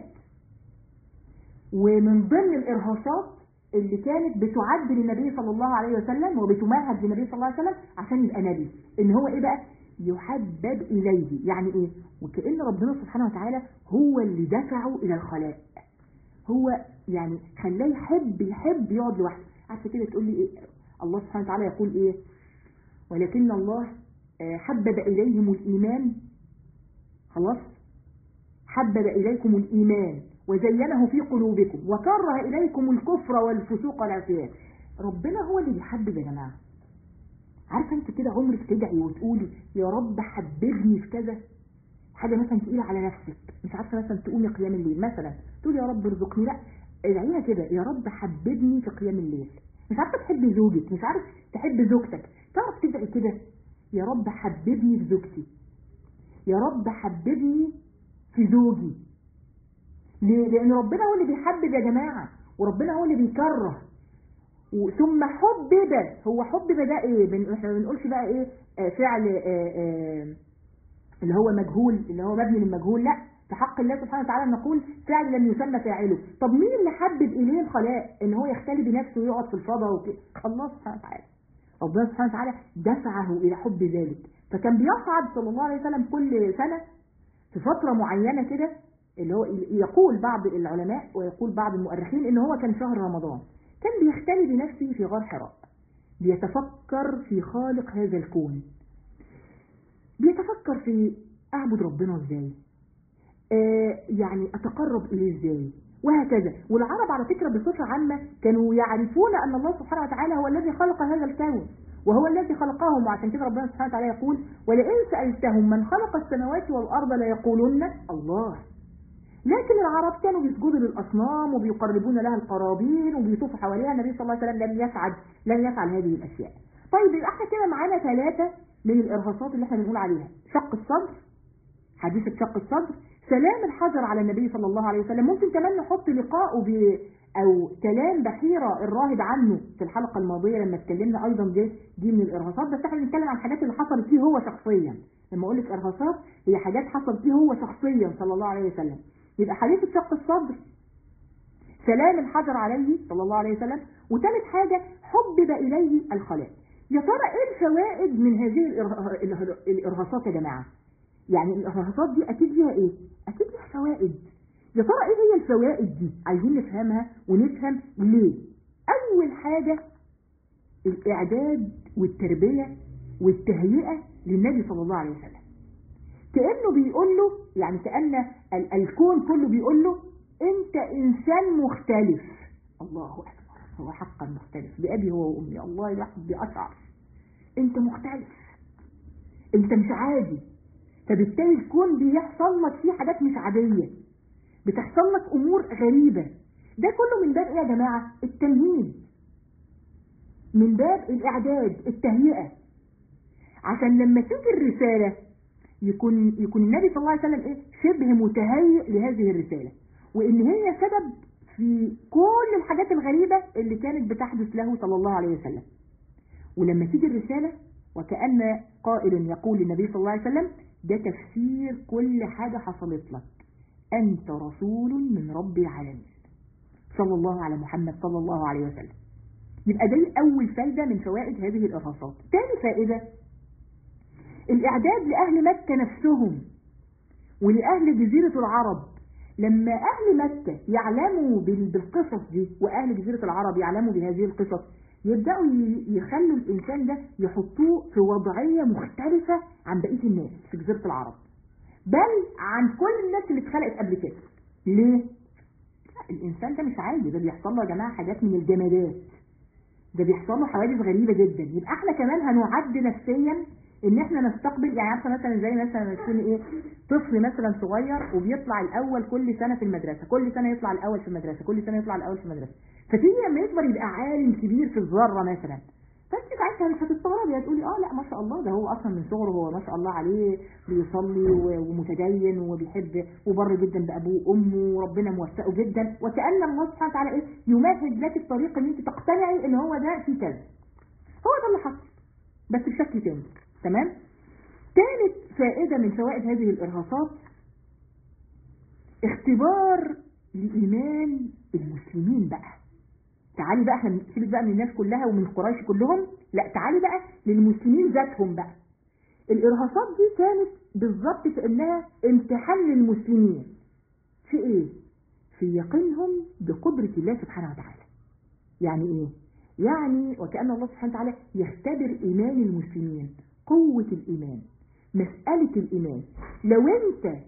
ومن ضمن الارهاصات اللي كانت بتعد للنبي صلى الله عليه وسلم وبتمهد للنبي صلى الله عليه وسلم عشان يبقى نبي ان هو ايه بقى يحبب اليه يعني ايه وكأن ربنا سبحانه وتعالى هو اللي دفعه الى الخلاء هو يعني خلاه يحب يحب يقعد لوحده عارفه كده تقول لي ايه الله سبحانه وتعالى يقول ايه ولكن الله آه، حبب اليهم الايمان خلاص حبب اليكم الايمان وزينه في قلوبكم وكره اليكم الكفر والفسوق والعصيان ربنا هو اللي بيحبب يا جماعه عارفه انت كده عمرك تدعي وتقولي يا رب حببني في كذا حاجه مثلا تقيله على نفسك مش عارفه مثلا تقومي قيام الليل مثلا تقولي يا رب ارزقني لا ادعيها كده يا رب حببني في قيام الليل مش عارفه تحبي زوجك مش عارف تحب زوجتك تعرف تدعي كده يا رب حببني في زوجتي يا رب حببني في زوجي ليه؟ لان ربنا هو اللي بيحبب يا جماعه وربنا هو اللي بيكره و- ثم حبب هو حبب ده ايه بن- احنا ما بنقولش بقى ايه آه، فعل آه، آه، اللي هو مجهول اللي هو مبني للمجهول لا في حق الله سبحانه وتعالى نقول فعل لم يسمى فاعله طب مين اللي حبب اليه الخلاء ان هو يختلي بنفسه ويقعد في الفضاء وكده الله سبحانه وتعالى ربنا سبحانه وتعالى دفعه الى حب ذلك فكان بيصعد صلى الله عليه وسلم كل سنه في فتره معينه كده اللي هو يقول بعض العلماء ويقول بعض المؤرخين ان هو كان شهر رمضان كان بيختلي بنفسه في غار حراء بيتفكر في خالق هذا الكون بيتفكر في اعبد ربنا ازاي آه يعني اتقرب اليه ازاي وهكذا والعرب على فكرة بصفة عامة كانوا يعرفون ان الله سبحانه وتعالى هو الذي خلق هذا الكون وهو الذي خلقهم وعشان كده ربنا سبحانه وتعالى يقول ولئن سألتهم من خلق السماوات والأرض ليقولن الله لكن العرب كانوا بيسجدوا للأصنام وبيقربون لها القرابين وبيطوفوا حواليها النبي صلى الله عليه وسلم لم يفعل لم يفعل هذه الأشياء طيب يبقى احنا كده معانا ثلاثة من الإرهاصات اللي احنا بنقول عليها شق الصدر حديثة شق الصدر سلام الحجر على النبي صلى الله عليه وسلم ممكن كمان نحط لقاءه ب او كلام بحيرة الراهب عنه في الحلقة الماضية لما اتكلمنا ايضا دي دي من الارهاصات بس احنا بنتكلم عن حاجات اللي حصلت فيه هو شخصيا لما اقول لك ارهاصات هي حاجات حصلت فيه هو شخصيا صلى الله عليه وسلم يبقى حديثة شق الصدر سلام الحجر عليه صلى الله عليه وسلم وثالث حاجة حبب إليه الخلاء يا ترى ايه الفوائد من هذه الإره- الإره- الإرهاصات يا جماعة يعني الإرهاصات دي أكيد ليها إيه أكيد ليها فوائد يا ترى إيه هي الفوائد دي عايزين نفهمها ونفهم ليه أول حاجة الإعداد والتربية والتهيئة للنبي صلى الله عليه وسلم كأنه بيقول له يعني كأن ال- الكون كله بيقول له أنت إنسان مختلف الله أكبر هو حقا مختلف بأبي هو وأمي الله يحب بأشعر أنت مختلف أنت مش عادي فبالتالي الكون بيحصل لك فيه حاجات مش عادية بتحصل لك أمور غريبة ده كله من باب إيه يا جماعة التمهيد من باب الإعداد التهيئة عشان لما تيجي الرسالة يكون يكون النبي صلى الله عليه وسلم ايه شبه متهيئ لهذه الرسالة وان هي سبب في كل الحاجات الغريبة اللي كانت بتحدث له صلى الله عليه وسلم ولما تيجي الرسالة وكأن قائل يقول للنبي صلى الله عليه وسلم ده تفسير كل حاجة حصلت لك أنت رسول من رب العالمين صلى الله على محمد صلى الله عليه وسلم يبقى دي أول فايدة من فوائد هذه الإرهاصات تاني فائدة الإعداد لأهل مكة نفسهم ولأهل جزيرة العرب لما أهل مكة يعلموا بال- بالقصص دي وأهل جزيرة العرب يعلموا بهذه القصص يبدأوا ي- يخلوا الإنسان ده يحطوه في وضعية مختلفة عن بقية الناس في جزيرة العرب بل عن كل الناس اللي اتخلقت قبل كده ليه؟ لا، الإنسان ده مش عادي ده بيحصل له يا جماعة حاجات من الجمادات ده بيحصل له حوادث غريبة جدا يبقى احنا كمان هنعد نفسيا ان احنا نستقبل يعني عارفه مثلا زي مثلا يكون ايه طفل مثلا صغير وبيطلع الاول كل سنه في المدرسه كل سنه يطلع الاول في المدرسه كل سنه يطلع الاول في المدرسه فتيجي لما يكبر يبقى عالم كبير في الذره مثلا فانت ساعتها مش هتستغربي هتقولي اه لا ما شاء الله ده هو اصلا من صغره هو ما شاء الله عليه بيصلي و- ومتدين وبيحب وبر جدا بابوه وامه وربنا موفقه جدا وكان الله سبحانه وتعالى ايه يمهد لك الطريق ان انت تقتنعي ان هو ده في كذا هو ده اللي حصل بس بشكل تاني تمام ثالث فائدة من فوائد هذه الإرهاصات اختبار لإيمان المسلمين بقى تعالي بقى احنا سيبك بقى من الناس كلها ومن قريش كلهم لا تعالي بقى للمسلمين ذاتهم بقى الإرهاصات دي كانت بالظبط كأنها امتحان للمسلمين في ايه في يقينهم بقدرة الله سبحانه وتعالى يعني ايه يعني وكأن الله سبحانه وتعالى يختبر إيمان المسلمين قوة الإيمان مسألة الإيمان لو أنت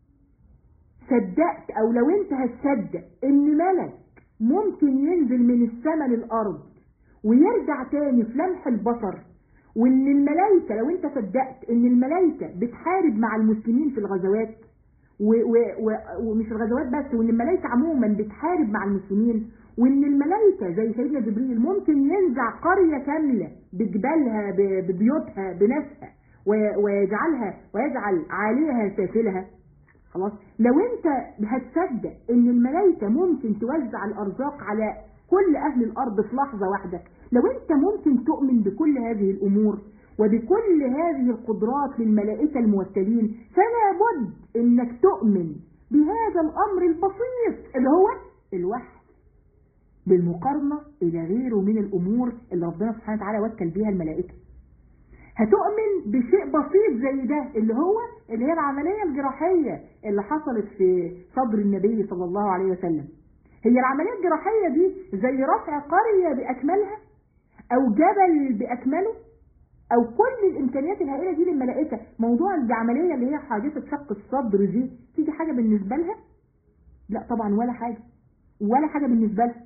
صدقت أو لو أنت هتصدق إن ملك ممكن ينزل من السماء للأرض ويرجع تاني في لمح البصر وإن الملائكة لو أنت صدقت إن الملائكة بتحارب مع المسلمين في الغزوات و- و- و- ومش الغزوات بس وإن الملائكة عموما بتحارب مع المسلمين وإن الملائكة زي سيدنا جبريل ممكن ينزع قرية كاملة بجبالها ب- ببيوتها بناسها و- ويجعلها ويجعل عاليها سافلها خلاص لو انت هتصدق ان الملائكة ممكن توزع الارزاق على كل اهل الارض في لحظة واحدة لو انت ممكن تؤمن بكل هذه الامور وبكل هذه القدرات للملائكة الموكلين فلا بد انك تؤمن بهذا الامر البسيط اللي هو الوحي بالمقارنة الى غيره من الامور اللي ربنا سبحانه وتعالى وكل بيها الملائكة هتؤمن بشيء بسيط زي ده اللي هو اللي هي العملية الجراحية اللي حصلت في صدر النبي صلى الله عليه وسلم هي العملية الجراحية دي زي رفع قرية بأكملها أو جبل بأكمله أو كل الإمكانيات الهائلة دي للملائكة موضوع العملية اللي هي حادثة شق الصدر دي تيجي حاجة بالنسبة لها لا طبعا ولا حاجة ولا حاجة بالنسبة لها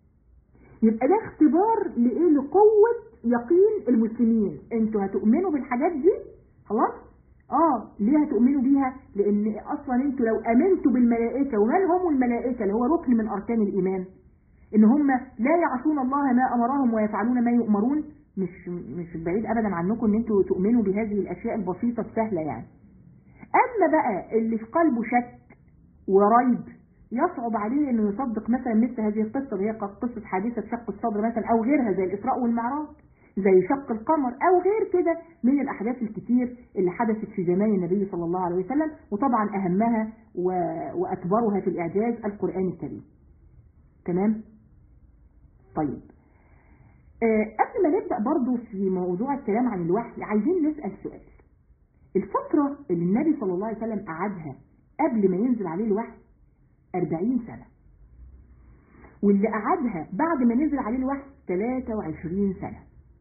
يبقى ده اختبار لإيه لقوة يقين المسلمين انتوا هتؤمنوا بالحاجات دي خلاص اه ليه هتؤمنوا بيها لان اصلا انتوا لو امنتوا بالملائكة ومن هم الملائكة اللي هو ركن من اركان الايمان ان هم لا يعصون الله ما امرهم ويفعلون ما يؤمرون مش مش بعيد ابدا عنكم ان انتوا تؤمنوا بهذه الاشياء البسيطة السهلة يعني اما بقى اللي في قلبه شك وريب يصعب عليه انه يصدق مثلا مثل هذه القصة اللي هي قصة حادثة شق الصدر مثلا او غيرها زي الاسراء والمعراج زي شق القمر او غير كده من الاحداث الكتير اللي حدثت في زمان النبي صلى الله عليه وسلم وطبعا اهمها و... واكبرها في الاعجاز القرآن الكريم تمام طيب آه قبل ما نبدأ برضو في موضوع الكلام عن الوحي عايزين نسأل سؤال الفترة اللي النبي صلى الله عليه وسلم قعدها قبل ما ينزل عليه الوحي 40 سنة واللي قعدها بعد ما نزل عليه الوحي 23 سنة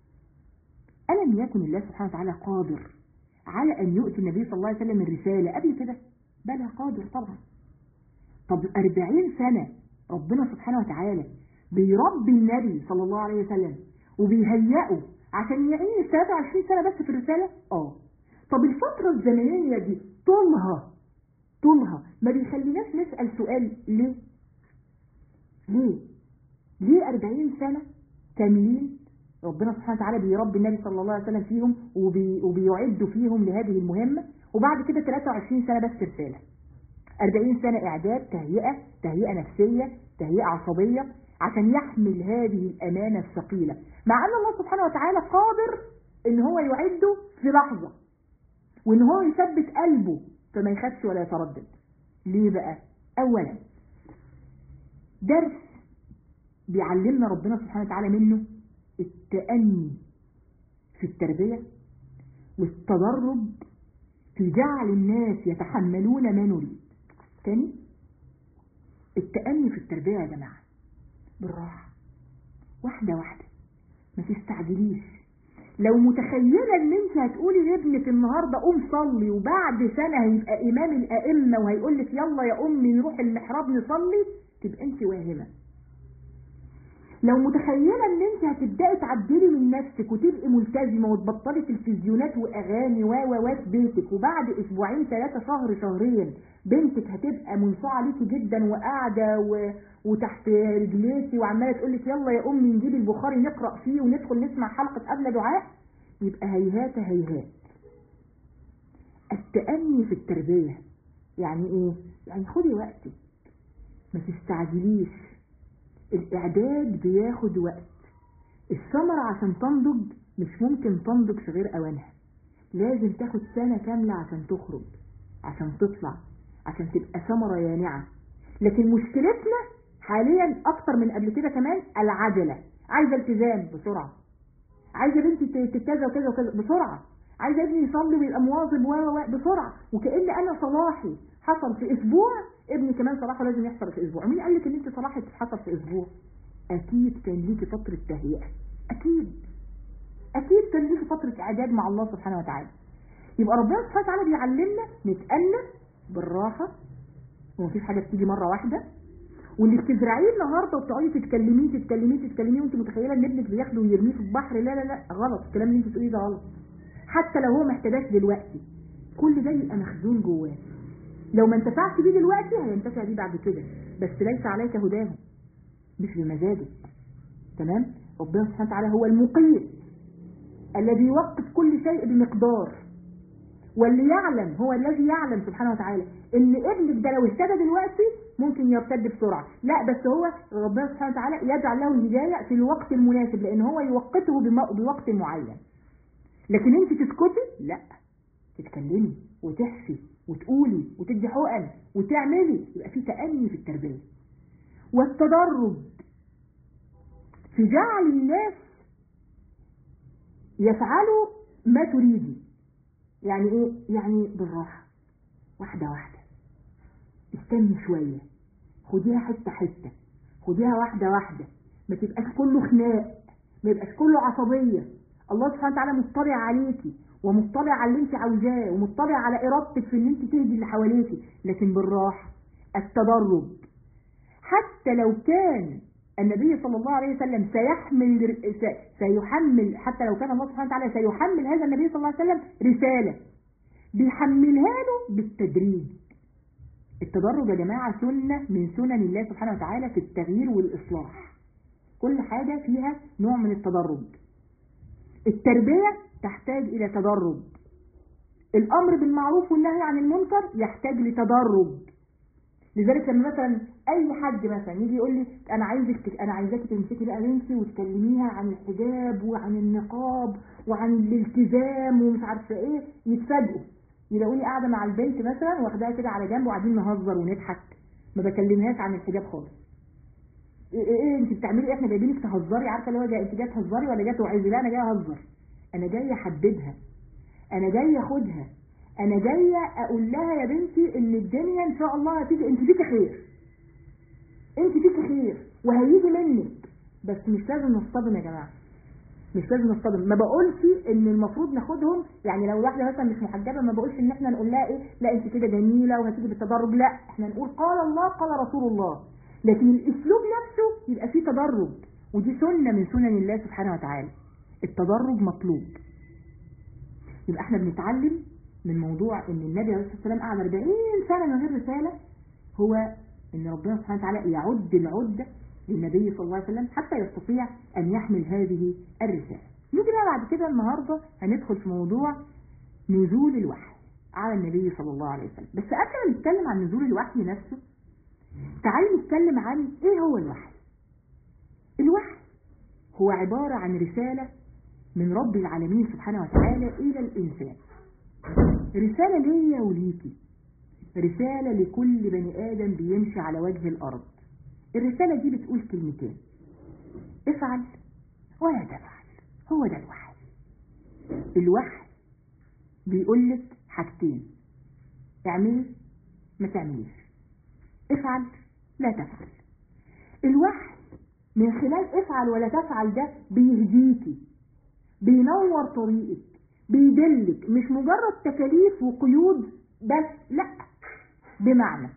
ألم يكن الله سبحانه وتعالى قادر على أن يؤتي النبي صلى الله عليه وسلم الرسالة قبل كده بلى قادر طبعا طب 40 سنة ربنا سبحانه وتعالى بيربي النبي صلى الله عليه وسلم وبيهيئه عشان يعيش 23 سنة بس في الرسالة اه طب الفترة الزمنية دي طولها طولها ما بيخليناش نسأل سؤال ليه ليه ليه 40 سنة كاملين ربنا سبحانه وتعالى بيربي النبي صلى الله عليه وسلم فيهم وبي وبيعد فيهم لهذه المهمة وبعد كده 23 سنة بس رسالة 40 سنة إعداد تهيئة تهيئة نفسية تهيئة عصبية عشان يحمل هذه الأمانة الثقيلة مع أن الله سبحانه وتعالى قادر إن هو يعده في لحظة وإن هو يثبت قلبه فما يخافش ولا يتردد ليه بقى أولا درس بيعلمنا ربنا سبحانه وتعالى منه التأني في التربية والتدرب في جعل الناس يتحملون ما نريد تاني التأني في التربية يا جماعة بالراحة واحدة واحدة ما تستعجليش لو متخيلة ان انت هتقولي لابنك النهاردة قوم صلي وبعد سنة هيبقى امام الائمة وهيقول لك يلا يا امي نروح المحراب نصلي تبقى انت واهمة لو متخيلة ان انت هتبدأي تعدلي من نفسك وتبقي ملتزمة وتبطلي تلفزيونات واغاني و و و في بيتك وبعد اسبوعين ثلاثة شهر شهرين بنتك هتبقى منصاعة ليكي جدا وقاعدة و... وتحت رجليكي وعمالة تقول لك يلا يا امي نجيب البخاري نقرأ فيه وندخل نسمع حلقة قبل دعاء يبقى هيهات هيهات التأني في التربية يعني ايه يعني خدي وقتك ما تستعجليش الاعداد بياخد وقت الثمرة عشان تنضج مش ممكن تنضج في غير اوانها لازم تاخد سنة كاملة عشان تخرج عشان تطلع عشان تبقى ثمرة يانعة لكن مشكلتنا حاليا اكتر من قبل كده كمان العجلة عايزة التزام بسرعة عايزة بنتي كذا وكذا وكذا بسرعة عايزة ابني يصلي ويبقى مواظب و بسرعة وكأن انا صلاحي حصل في اسبوع ابني كمان صلاحه لازم يحصل في اسبوع مين قال لك ان انت صلاحك حصل في اسبوع اكيد كان ليكي فتره تهيئه اكيد اكيد كان ليكي فتره اعداد مع الله سبحانه وتعالى يبقى ربنا سبحانه وتعالى بيعلمنا نتأنى بالراحه ومفيش حاجه بتيجي مره واحده واللي بتزرعيه النهارده وبتقعدي تتكلميه تتكلميه تتكلميه وانت متخيله ان ابنك بياخده ويرميه في البحر لا لا لا غلط الكلام اللي انت بتقوليه ده غلط حتى لو هو ما احتاجاش دلوقتي كل ده يبقى مخزون جواه لو ما انتفعش بيه دلوقتي هينتفع بيه بعد كده بس ليس عليك هداه مش بمزاجك تمام ربنا سبحانه وتعالى هو المقيت الذي يوقف كل شيء بمقدار واللي يعلم هو الذي يعلم سبحانه وتعالى ان ابنك ده لو اهتدى دلوقتي ممكن يرتد بسرعة لا بس هو ربنا سبحانه وتعالى يجعل له الهداية في الوقت المناسب لان هو يوقته بم- بوقت معين لكن انت تسكتي لا تتكلمي وتحفي وتقولي وتدي حقن وتعملي يبقى في تأني في التربية والتدرج في جعل الناس يفعلوا ما تريدي يعني ايه يعني بالراحة واحدة واحدة استني شوية خديها حتة حتة خديها واحدة واحدة ما تبقاش كله خناق ما يبقاش كله عصبية الله سبحانه وتعالى مطلع عليكي ومطلع على اللي انت عاوزاه ومطلع على ارادتك في ان انت تهدي اللي حواليكي لكن بالراحة التدرج حتى لو كان النبي صلى الله عليه وسلم سيحمل س- سيحمل حتى لو كان الله سبحانه وتعالى سيحمل هذا النبي صلى الله عليه وسلم رسالة بيحملها له بالتدريج التدرج يا جماعة سنة من سنن الله سبحانه وتعالى في التغيير والإصلاح كل حاجة فيها نوع من التدرج التربية تحتاج إلى تدرج الأمر بالمعروف والنهي عن المنكر يحتاج لتدرج لذلك لما مثلا اي حد مثلا يجي يقول لي انا عايزك انا عايزاكي تمسكي بقى بنتي وتكلميها عن الحجاب وعن النقاب وعن الالتزام ومش عارفه ايه يتفاجئوا يلاقوني قاعده مع البنت مثلا واخداها كده على جنب وقاعدين نهزر ونضحك ما بكلمهاش عن الحجاب خالص ايه ايه, إيه انت بتعملي ايه احنا جايبينك تهزري عارفه اللي هو جاي انت جايه تهزري ولا جايه توعظي لا انا جايه اهزر انا جايه احببها انا جايه اخدها انا جايه اقول لها يا بنتي ان الدنيا ان شاء الله هتيجي انت فيك خير انت فيك خير وهيجي منك بس مش لازم نصطدم يا جماعه مش لازم نصطدم ما بقولش ان المفروض ناخدهم يعني لو واحده مثلا مش محجبه ما بقولش ان احنا نقول لها ايه لا انت كده جميله وهتيجي بالتدرج لا احنا نقول قال الله قال رسول الله لكن الاسلوب نفسه يبقى فيه تدرج ودي سنه من سنن الله سبحانه وتعالى التدرج مطلوب يبقى احنا بنتعلم من موضوع ان النبي عليه الصلاه والسلام قعد 40 سنه من غير رساله هو ان ربنا سبحانه وتعالى يعد العده للنبي صلى الله عليه وسلم حتى يستطيع ان يحمل هذه الرساله. نيجي بقى بعد كده النهارده هندخل في موضوع نزول الوحي على النبي صلى الله عليه وسلم، بس قبل ما نتكلم عن نزول الوحي نفسه تعالوا نتكلم عن ايه هو الوحي. الوحي هو عباره عن رساله من رب العالمين سبحانه وتعالى الى الانسان. رسالة ليا وليكي رسالة لكل بني آدم بيمشي على وجه الأرض الرسالة دي بتقول كلمتين افعل ولا تفعل هو ده الوحي الوحي بيقول لك حاجتين اعملي ما تعمليش افعل لا تفعل الوحي من خلال افعل ولا تفعل ده بيهديكي بينور طريقك بيدلك مش مجرد تكاليف وقيود بس لا بمعنى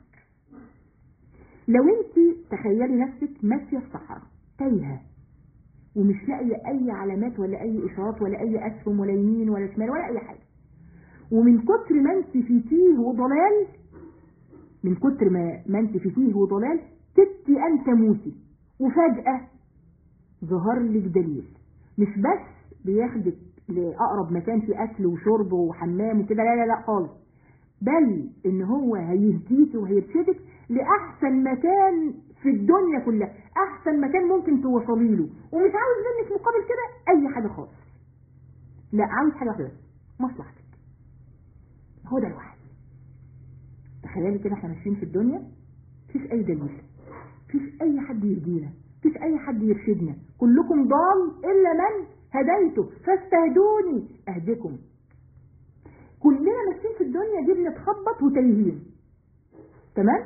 لو انت تخيلي نفسك ماشيه في صحراء تايهه ومش لاقيه اي علامات ولا اي اشارات ولا اي اسهم ولا يمين ولا شمال ولا اي حاجه ومن كتر ما انت في تيه وضلال من كتر ما ما انت في تيه وضلال تبكي ان تموتي وفجاه ظهر لك دليل مش بس بياخدك لأقرب مكان فيه أكل وشرب وحمام وكده لا لا لا خالص بل إن هو هيهديك وهيرشدك لأحسن مكان في الدنيا كلها أحسن مكان ممكن توصلي له ومش عاوز منك مقابل كده أي حاجة خالص لا عاوز حاجة واحدة بس مصلحتك هو ده الوحي تخيلي كده احنا ماشيين في الدنيا مفيش أي دليل مفيش أي حد يهدينا مفيش أي حد يرشدنا كلكم ضال إلا من هديته فاستهدوني اهدكم كلنا ماشيين في الدنيا دي بنتخبط وتايهين تمام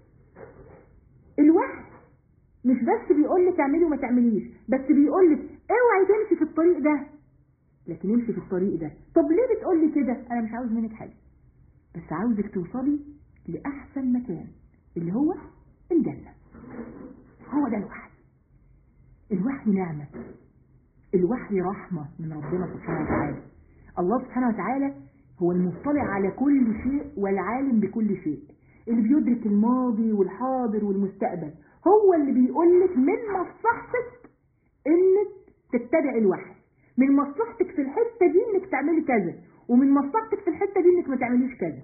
الوحي مش بس بيقول لك اعملي وما تعمليش بس بيقول لك اوعي تمشي في الطريق ده لكن امشي في الطريق ده طب ليه بتقول لي كده انا مش عاوز منك حاجه بس عاوزك توصلي لاحسن مكان اللي هو الجنه هو ده الوحي الوحي نعمه الوحي رحمه من ربنا سبحانه وتعالى الله سبحانه وتعالى هو المطلع على كل شيء والعالم بكل شيء اللي بيدرك الماضي والحاضر والمستقبل هو اللي بيقول لك من مصلحتك انك تتبع الوحي من مصلحتك في الحته دي انك تعملي كذا ومن مصلحتك في الحته دي انك ما تعمليش كذا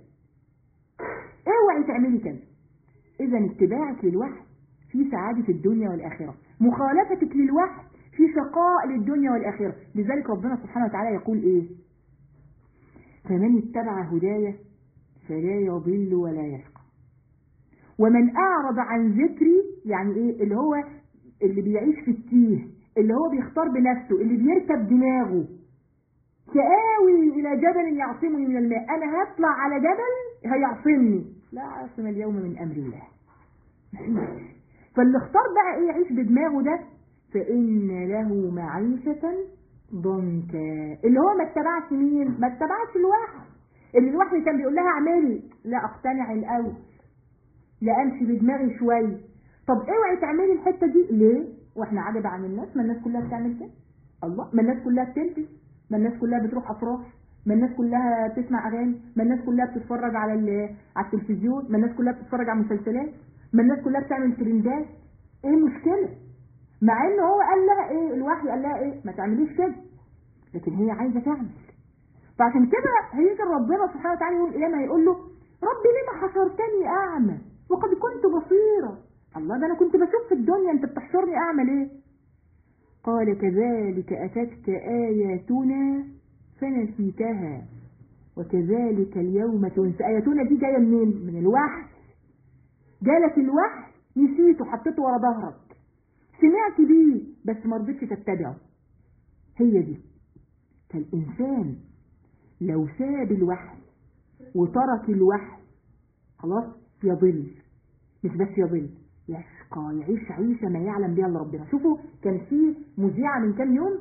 اوعي تعملي كذا اذا اتباعك للوحي في سعاده الدنيا والاخره مخالفتك للوحي في شقاء للدنيا والاخره لذلك ربنا سبحانه وتعالى يقول ايه فمن اتبع هدايا فلا يضل ولا يشقى ومن أعرض عن ذكري يعني إيه اللي هو اللي بيعيش في التيه اللي هو بيختار بنفسه اللي بيركب دماغه كآوي إلى جبل يعصمني من الماء أنا هطلع على جبل هيعصمني لا عاصم اليوم من أمر الله فاللي اختار بقى إيه يعيش بدماغه ده فإن له معيشة ضنكا اللي هو ما اتبعش مين ما اتبعش الوحي اللي الوحي كان بيقول لها اعملي لا اقتنع الاول لا امشي بدماغي شويه طب اوعي تعملي الحته دي ليه واحنا عجب عن الناس ما الناس كلها بتعمل كده الله ما الناس كلها بتلبس ما الناس كلها بتروح افراح ما الناس كلها بتسمع اغاني ما الناس كلها بتتفرج على على التلفزيون ما الناس كلها بتتفرج على مسلسلات ما الناس كلها بتعمل ترندات ايه المشكله مع ان هو قال لها ايه الوحي قال لها ايه ما تعمليش كده لكن هي عايزه تعمل فعشان كده هيجي ربنا سبحانه وتعالى يقول اليما هيقول له ربي لما حشرتني اعمى وقد كنت بصيرا الله ده انا كنت بشوف في الدنيا انت بتحشرني اعمل ايه قال كذلك اتتك اياتنا فنسيتها وكذلك اليوم تنسى اياتنا دي جايه منين من الوحي جالك الوحي نسيته حطيته ورا ظهرك سمعت بيه بس ما رضيتش تتبعه هي دي فالإنسان لو ساب الوحي وترك الوحي خلاص يضل مش بس يضل يشقى يعيش عيشة ما يعلم بها الا ربنا شوفوا كان في مذيعة من كام يوم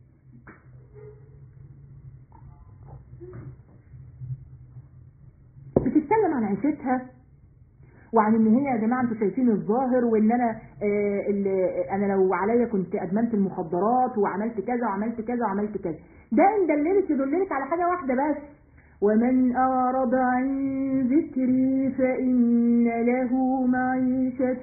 بتتكلم عن عيشتها وعن ان هي يا جماعه انتوا شايفين الظاهر وان انا آه انا لو عليا كنت ادمنت المخدرات وعملت كذا وعملت كذا وعملت كذا ده ان دللك يدللك على حاجه واحده بس ومن أعرض عن ذكري فإن له معيشة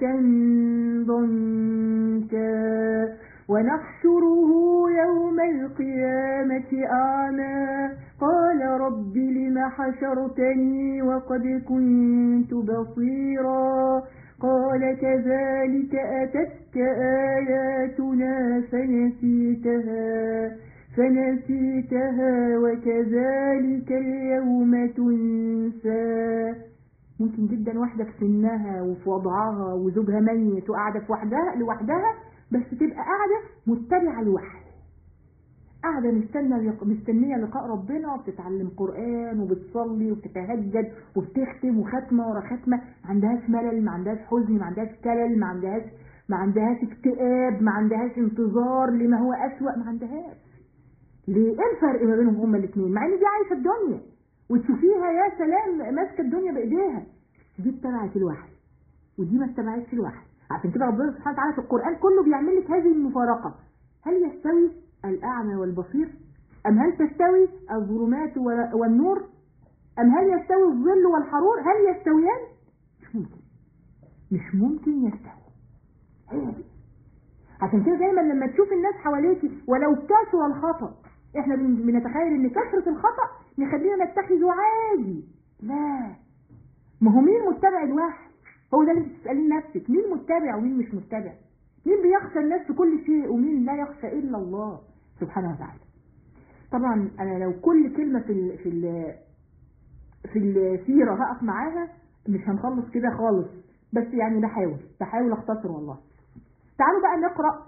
ضنكا ونحشره يوم القيامة أعمى قال رب لم حشرتني وقد كنت بصيرا قال كذلك أتتك آياتنا فنسيتها فنسيتها وكذلك اليوم تنسى ممكن جدا واحدة في سنها وفي وضعها وزوجها ميت وقاعدة في وحدها لوحدها بس تبقى قاعدة متبعة الوحي قاعدة مستنى مستنية لقاء ربنا وبتتعلم قرآن وبتصلي وبتتهجد وبتختم وختمة ورا ختمة ما عندهاش ملل ما عندهاش حزن ما عندهاش كلل ما عندهاش ما عندهاش اكتئاب ما عندهاش انتظار لما هو أسوأ ما عندهاش ليه ايه الفرق ما بينهم هما الاثنين مع ان دي عايشه الدنيا وتشوفيها يا سلام ماسكه الدنيا بايديها دي اتبعت الوحي ودي ما اتبعتش الوحي عشان كده ربنا سبحانه وتعالى في القران كله بيعمل لك هذه المفارقه هل يستوي الاعمى والبصير ام هل تستوي الظلمات والنور ام هل يستوي الظل والحرور هل يستويان مش ممكن مش ممكن يستوي هي دي عشان كده دايما لما تشوف الناس حواليك ولو كثر الخطأ احنا بنتخيل ان كثرة الخطأ نخلينا نتخذه عادي لا ما هو مين متبع الوحي هو ده اللي بتسألين نفسك مين متبع ومين مش متبع مين بيخشى الناس في كل شيء ومين لا يخشى الا الله سبحانه وتعالى طبعا انا لو كل كلمة في ال في ال في السيرة هقف معاها مش هنخلص كده خالص بس يعني بحاول بحاول اختصر والله تعالوا بقى نقرأ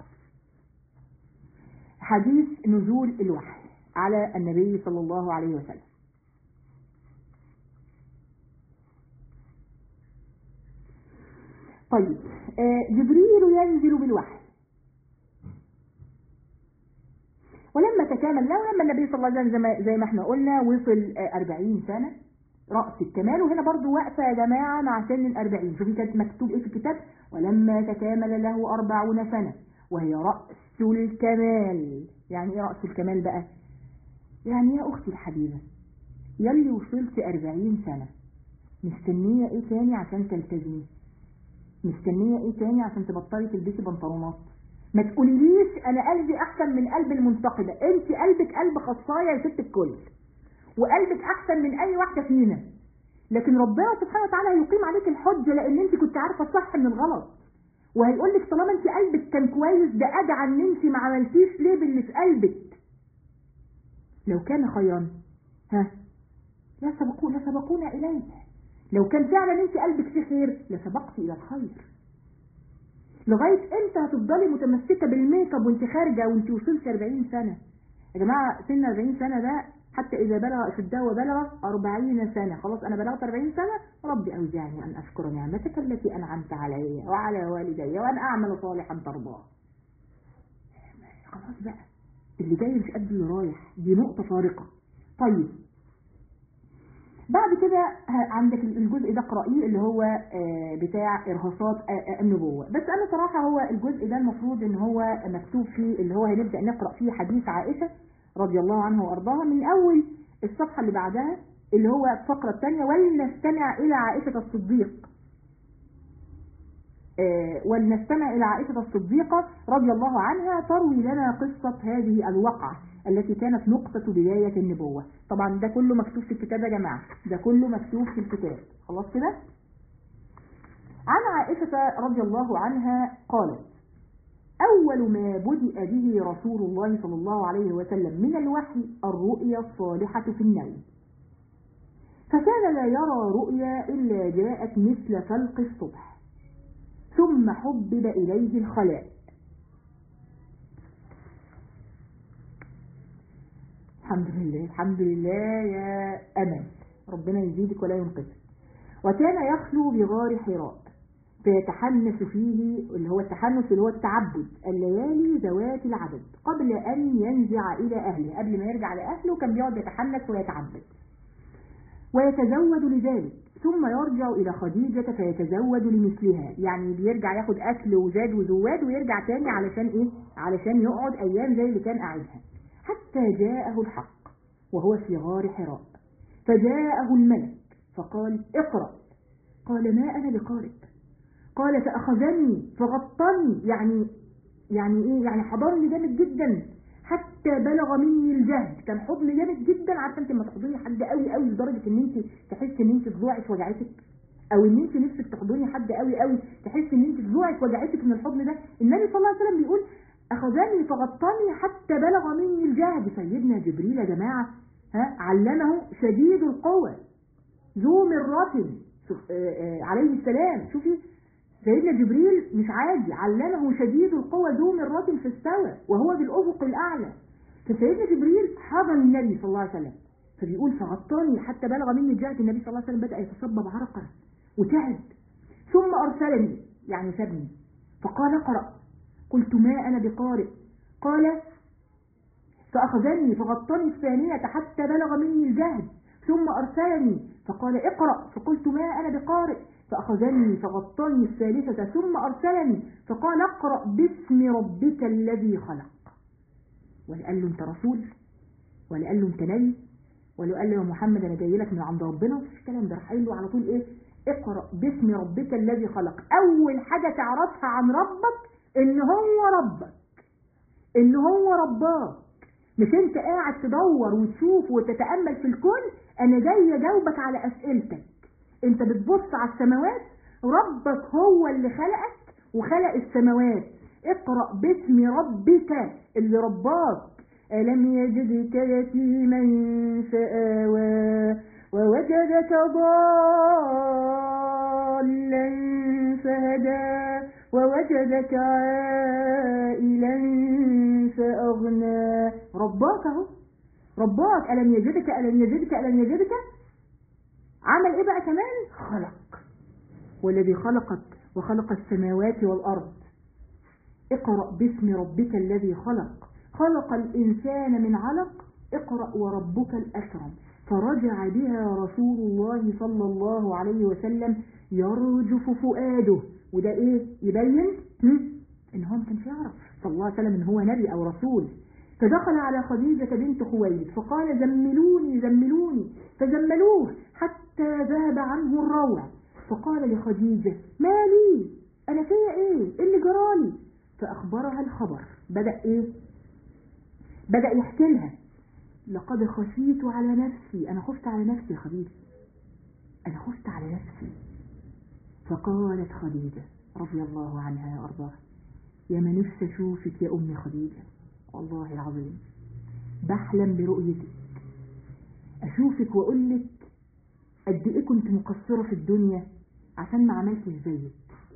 حديث نزول الوحي على النبي صلى الله عليه وسلم طيب آه، جبريل ينزل بالوحي ولما تكامل له لما النبي صلى الله عليه وسلم زي ما- زي ما احنا قلنا وصل آه، 40 سنة رأس الكمال وهنا برضو واقفة يا جماعة مع سن الأربعين شوفي كانت مكتوب ايه في الكتاب ولما تكامل له أربعون سنة وهي رأس الكمال يعني ايه رأس الكمال بقى يعني يا أختي الحبيبة يلي وصلت أربعين سنة مستنية ايه تاني عشان تلتزمي مستنية ايه تاني عشان تبطلي تلبسي بنطلونات ما تقوليليش انا قلبي احسن من قلب المنتقدة انت قلبك قلب خصاية يا ست الكل وقلبك احسن من اي واحدة فينا لكن ربنا سبحانه وتعالى هيقيم عليك الحجة لان انت كنت عارفة الصح من الغلط وهيقول لك طالما انت قلبك كان كويس ده ادعى ان انت ما عملتيش ليه باللي في قلبك لو كان خيرا ها لا سبقوا لا سبقونا اليه لو كان فعلا انت قلبك فيه خير لسبقت الى الخير لغايه امتى هتفضلي متمسكه بالميك اب وانت خارجه وانت وصلت 40 سنه يا جماعه سن 40 سنه ده حتى اذا بلغ اشده وبلغ 40 سنه خلاص انا بلغت 40 سنه ربي اوزعني ان اشكر نعمتك التي انعمت علي وعلى والدي وان اعمل صالحا ترضاه خلاص بقى اللي جاي مش قد اللي رايح دي نقطه فارقه طيب بعد كده ه- عندك الجزء ده اقرأيه اللي هو آه، بتاع إرهاصات آه، آه، النبوة بس أنا صراحة هو الجزء ده المفروض إن هو مكتوب فيه اللي هو هنبدأ نقرأ فيه حديث عائشة رضي الله عنها وأرضاها من أول الصفحة اللي بعدها اللي هو الفقرة الثانية ولنستمع إلى عائشة الصديق آه، ولنستمع إلى عائشة الصديقة رضي الله عنها تروي لنا قصة هذه الوقعة التي كانت نقطة بداية النبوة طبعا ده كله مكتوب في الكتاب يا جماعة ده كله مكتوب في الكتاب خلاص كده عن عائشة رضي الله عنها قالت أول ما بدأ به رسول الله صلى الله عليه وسلم من الوحي الرؤيا الصالحة في النوم فكان لا يرى رؤيا إلا جاءت مثل فلق الصبح ثم حبب إليه الخلاء الحمد لله الحمد لله يا أمل ربنا يزيدك ولا ينقصك وكان يخلو بغار حراء فيتحنث فيه اللي هو التحنث اللي هو التعبد الليالي ذوات العدد قبل أن ينزع إلى أهله قبل ما يرجع لأهله كان بيقعد يتحنث ويتعبد ويتزود لذلك ثم يرجع إلى خديجة فيتزود لمثلها يعني بيرجع ياخد أكل وزاد وزواد ويرجع تاني علشان إيه علشان يقعد أيام زي اللي كان قاعدها حتى جاءه الحق وهو في غار حراء فجاءه الملك فقال اقرأ قال ما أنا بقارئ قال فأخذني فغطني يعني يعني إيه يعني حضرني جامد جدا حتى بلغ مني الجهد كان حضن جامد جدا عارفه انت لما تحضني حد قوي قوي لدرجه ان انت تحسي ان انت ضلوعك وجعتك او ان انت نفسك تحضني حد قوي قوي تحسي ان انت ضلوعك وجعتك من الحضن ده النبي صلى الله عليه وسلم بيقول اخذني فغطني حتى بلغ مني الجهد سيدنا جبريل يا جماعه ها علمه شديد القوه ذو مرة عليه السلام شوفي سيدنا جبريل مش عادي علمه شديد القوة ذو مرة في السماء وهو بالأفق الأعلى فسيدنا جبريل حضن النبي صلى الله عليه وسلم فبيقول فغطاني حتى بلغ مني الجهد النبي صلى الله عليه وسلم بدأ يتصبب عرقا وتعب ثم أرسلني يعني سابني فقال اقرأ قلت ما أنا بقارئ قال فأخذني فغطني الثانية حتى بلغ مني الجهد ثم أرسلني فقال اقرأ فقلت ما أنا بقارئ فأخذني فغطني الثالثة ثم أرسلني فقال اقرأ باسم ربك الذي خلق ولا قال له انت رسول ولا قال له انت نبي ولا قال له يا محمد انا جاي لك من عند ربنا مفيش الكلام ده راح قايل له على طول ايه اقرأ باسم ربك الذي خلق اول حاجة تعرفها عن ربك ان هو ربك ان هو رباك مش انت قاعد تدور وتشوف وتتأمل في الكون انا جاي اجاوبك على اسئلتك انت بتبص على السماوات ربك هو اللي خلقك وخلق السماوات اقرأ باسم ربك اللي رباك ألم يجدك يتيما فآوى ووجدك ضالا فهدى ووجدك عائلا فأغنى رباك اهو رباك ألم يجدك ألم يجدك ألم يجدك عمل ايه بقى كمان خلق والذي خلقك وخلق السماوات والأرض اقرأ باسم ربك الذي خلق خلق الإنسان من علق اقرأ وربك الأكرم فرجع بها رسول الله صلى الله عليه وسلم يرجف فؤاده وده ايه يبين ان هو ما كانش يعرف صلى الله عليه وسلم ان هو نبي او رسول فدخل على خديجة بنت خويلد فقال زملوني زملوني فزملوه حتى ذهب عنه الروع فقال لخديجة ما لي أنا فيا إيه إيه اللي جرالي فأخبرها الخبر بدأ إيه بدأ يحكي لها لقد خشيت على نفسي أنا خفت على نفسي يا خديجة أنا خفت على نفسي فقالت خديجة رضي الله عنها وأرضاها يا ما نفسي أشوفك يا أمي خديجة والله العظيم بحلم برؤيتك أشوفك وأقول لك قد إيه كنت مقصرة في الدنيا عشان ما عملتش زيك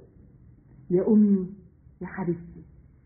يا أمي يا حبيبتي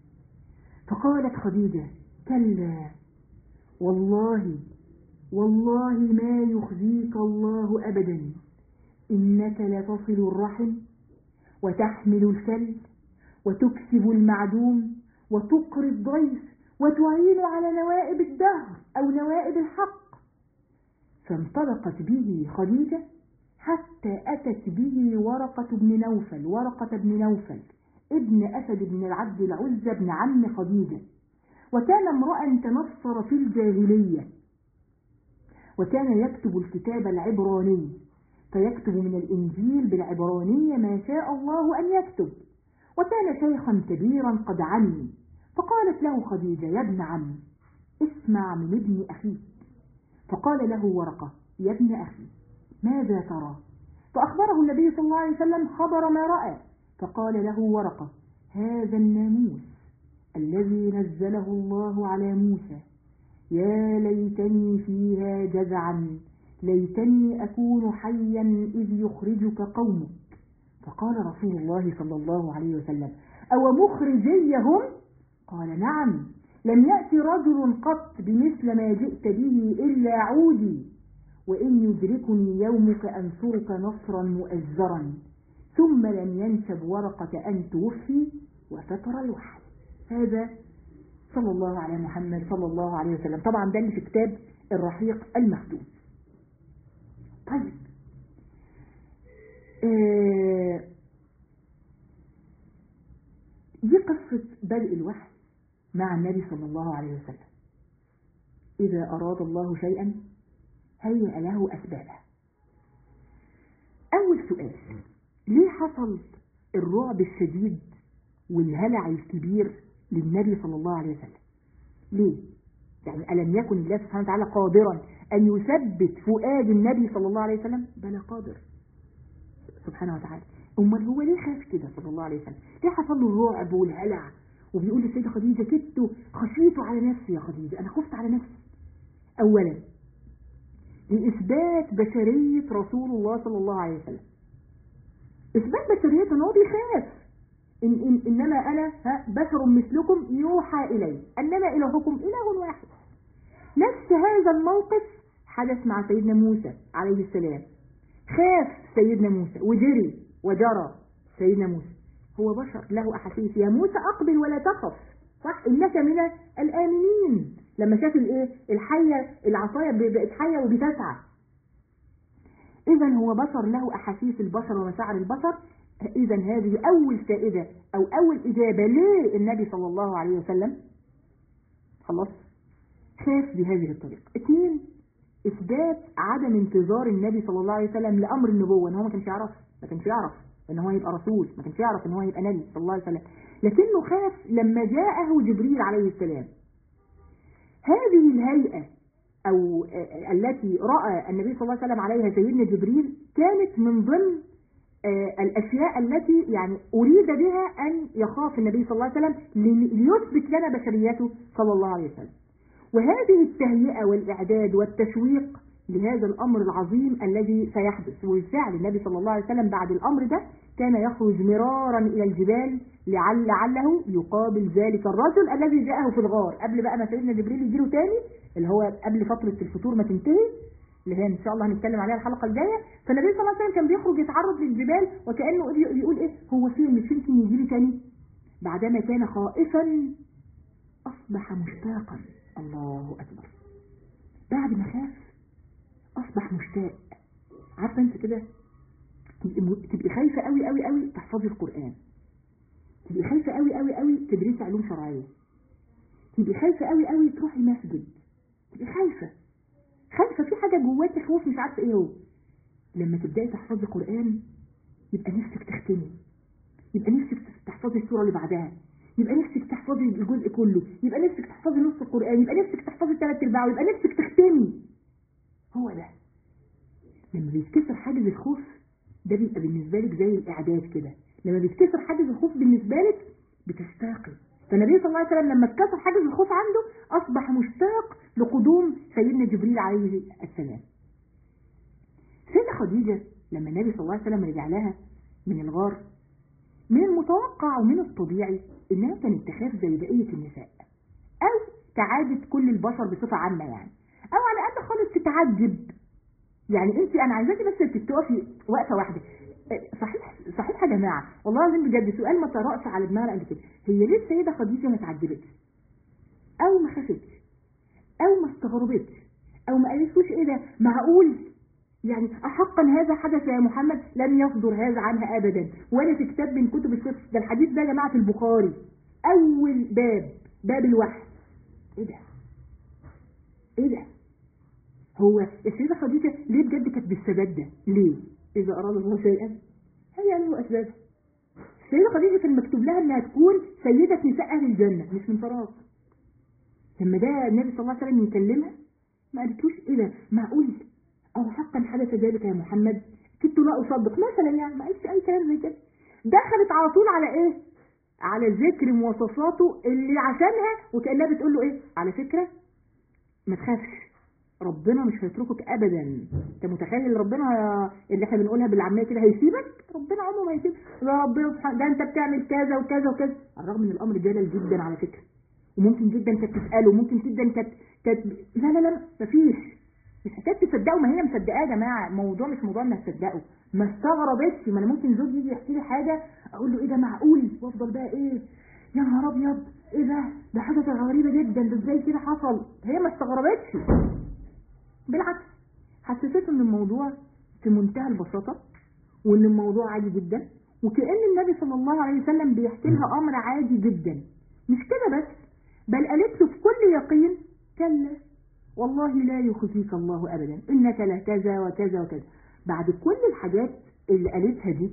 فقالت خديجة كلا والله والله ما يخزيك الله أبدا إنك لتصل الرحم وتحمل الكل وتكسب المعدوم وتقري الضيف وتعين على نوائب الدهر أو نوائب الحق فانطلقت به خديجة حتى أتت به ورقة بن نوفل ورقة بن نوفل ابن أسد بن العبد العزة بن عم خديجة وكان امرأ تنصر في الجاهلية وكان يكتب الكتاب العبراني فيكتب من الإنجيل بالعبرانية ما شاء الله أن يكتب وكان شيخا كبيرا قد عمي فقالت له خديجة يا ابن عم اسمع من ابن أخيك فقال له ورقة يا ابن أخي ماذا ترى فأخبره النبي صلى الله عليه وسلم خبر ما رأى فقال له ورقة هذا الناموس الذي نزله الله على موسى يا ليتني فيها جزعا ليتني أكون حيا إذ يخرجك قومك فقال رسول الله صلى الله عليه وسلم أو مخرجيهم قال نعم لم يأتي رجل قط بمثل ما جئت به إلا عودي وإن يدركني يومك أنصرك نصرا مؤزرا ثم لم ينسب ورقة أن توفي وفتر الوحي هذا صلى الله على محمد صلى الله عليه وسلم طبعا ده اللي في كتاب الرحيق المخدوم طيب آه دي قصة بدء الوحي مع النبي صلى الله عليه وسلم إذا أراد الله شيئا هيئ له أسبابه أول سؤال ليه حصل الرعب الشديد والهلع الكبير للنبي صلى الله عليه وسلم ليه يعني ألم يكن الله سبحانه وتعالى قادرا أن يثبت فؤاد النبي صلى الله عليه وسلم بل قادر سبحانه وتعالى أمال هو ليه خاف كده صلى الله عليه وسلم ليه حصل له الرعب والهلع وبيقول للسيدة خديجة كدت خشيت على نفسي يا خديجة أنا خفت على نفسي أولا لإثبات بشرية رسول الله صلى الله عليه وسلم إثبات بشريته أنه بيخاف إن إن إنما أنا ها بشر مثلكم يوحى إلي أنما إلهكم إله واحد نفس هذا الموقف حدث مع سيدنا موسى عليه السلام خاف سيدنا موسى وجري وجرى سيدنا موسى هو بشر له أحاسيس يا موسى أقبل ولا تخف صح إنك من الآمنين لما شاف الايه الحية العصاية بقت حية وبتسعى إذا هو بشر له أحاسيس البشر ومشاعر البشر إذا هذه أول فائدة أو أول إجابة للنبي صلى الله عليه وسلم خلاص خاف بهذه الطريقة اثنين إثبات عدم انتظار النبي صلى الله عليه وسلم لأمر النبوة إن هو ما كانش يعرف ما كانش يعرف إن هو يبقى رسول ما كانش يعرف إن هو يبقى نبي صلى الله عليه وسلم لكنه خاف لما جاءه جبريل عليه السلام هذه الهيئة أو التي رأى النبي صلى الله عليه وسلم عليها سيدنا جبريل كانت من ضمن الأشياء التي يعني أريد بها أن يخاف النبي صلى الله عليه وسلم ليثبت لنا بشريته صلى الله عليه وسلم وهذه التهيئة والإعداد والتشويق لهذا الأمر العظيم الذي سيحدث وبالفعل النبي صلى الله عليه وسلم بعد الأمر ده كان يخرج مرارا إلى الجبال لعل لعله يقابل ذلك الرجل الذي جاءه في الغار قبل بقى ما سيدنا جبريل يجيله تاني اللي هو قبل فترة الفطور ما تنتهي اللي هي ان شاء الله هنتكلم عليها الحلقه الجايه فالنبي صلى الله عليه وسلم كان بيخرج يتعرض للجبال وكانه يقول ايه هو فين مش يمكن يجي لي تاني بعدما كان خائفا اصبح مشتاقا الله اكبر بعد ما خاف اصبح مشتاق عارفه انت كده تبقي خايفه قوي قوي قوي تحفظي القران تبقي خايفه قوي قوي قوي تدرسي علوم شرعيه تبقي خايفه قوي قوي تروحي مسجد تبقي خايفه خايفه في حاجه جواكي خوف مش عارفه ايه هو لما تبداي تحفظي قران يبقى نفسك تختمي يبقى نفسك تحفظي السوره اللي بعدها يبقى نفسك تحفظي الجزء كله يبقى نفسك تحفظي نص القران يبقى نفسك تحفظي ثلاث ارباعه يبقى نفسك تختمي هو ده لما بيتكسر حاجز الخوف ده بيبقى بالنسبه لك زي الاعداد كده لما بيتكسر حاجز الخوف بالنسبه لك بتشتاقي فالنبي صلى الله عليه وسلم لما اتكسر حاجز الخوف عنده اصبح مشتاق لقدوم سيدنا جبريل عليه السلام سيدة خديجة لما النبي صلى الله عليه وسلم رجع لها من الغار من المتوقع ومن الطبيعي انها كانت تخاف زي بقية النساء او كعادة كل البشر بصفة عامة يعني او على الاقل خالص تتعجب يعني انت انا عايزاكي بس تقفي وقفة واحدة صحيح صحيح يا جماعة والله العظيم بجد سؤال ما طرقش على دماغنا قبل كده هي ليه السيدة خديجة ما اتعجبتش او ما خافتش او ما استغربتش او ما قالتوش ايه ده معقول يعني أحقا هذا حدث يا محمد لم يصدر هذا عنها أبدا ولا في كتاب من كتب الفقه ده الحديث ده يا جماعة في البخاري أول باب باب الوحي إيه ده إيه ده هو السيدة خديجة ليه بجد كانت بالثبات ده ليه إذا أراد الله شيئا هي له أسباب السيدة خديجة كان مكتوب لها إنها تكون سيدة نساء أهل الجنة مش من فراغ لما ده النبي صلى الله عليه وسلم يكلمها ما قالتلوش إيه ده معقول أو حقا حدث ذلك يا محمد كنت لا أصدق مثلا يعني ما قالش أي كلام زي كده دخلت على طول على إيه على ذكر مواصفاته اللي عشانها وكأنها بتقول له إيه على فكرة ما تخافش ربنا مش هيتركك ابدا انت متخيل ربنا اللي احنا بنقولها بالعاميه كده هيسيبك ربنا عمره ما يسيبك ده ربنا سبحانه ده انت بتعمل كذا وكذا وكذا على الرغم ان الامر جلل جدا على فكره وممكن جدا كانت تساله وممكن جدا كانت كانت لا لا لا مفيش مش حكايه تصدقوا ما هي مصدقاه يا جماعه الموضوع مش موضوع انك تصدقوا ما استغربتش ما انا ممكن زوجي يجي يحكي لي حاجه اقول له ايه ده معقول وافضل بقى ايه يا نهار ابيض ايه ده ده حاجه غريبه جدا ده ازاي كده حصل هي ما استغربتش بالعكس حسسته ان الموضوع في منتهى البساطه وان الموضوع عادي جدا وكأن النبي صلى الله عليه وسلم بيحكي لها امر عادي جدا مش كده بس بل قالت له في كل يقين كلا والله لا يخزيك الله ابدا انك لكذا وكذا وكذا بعد كل الحاجات اللي قالتها دي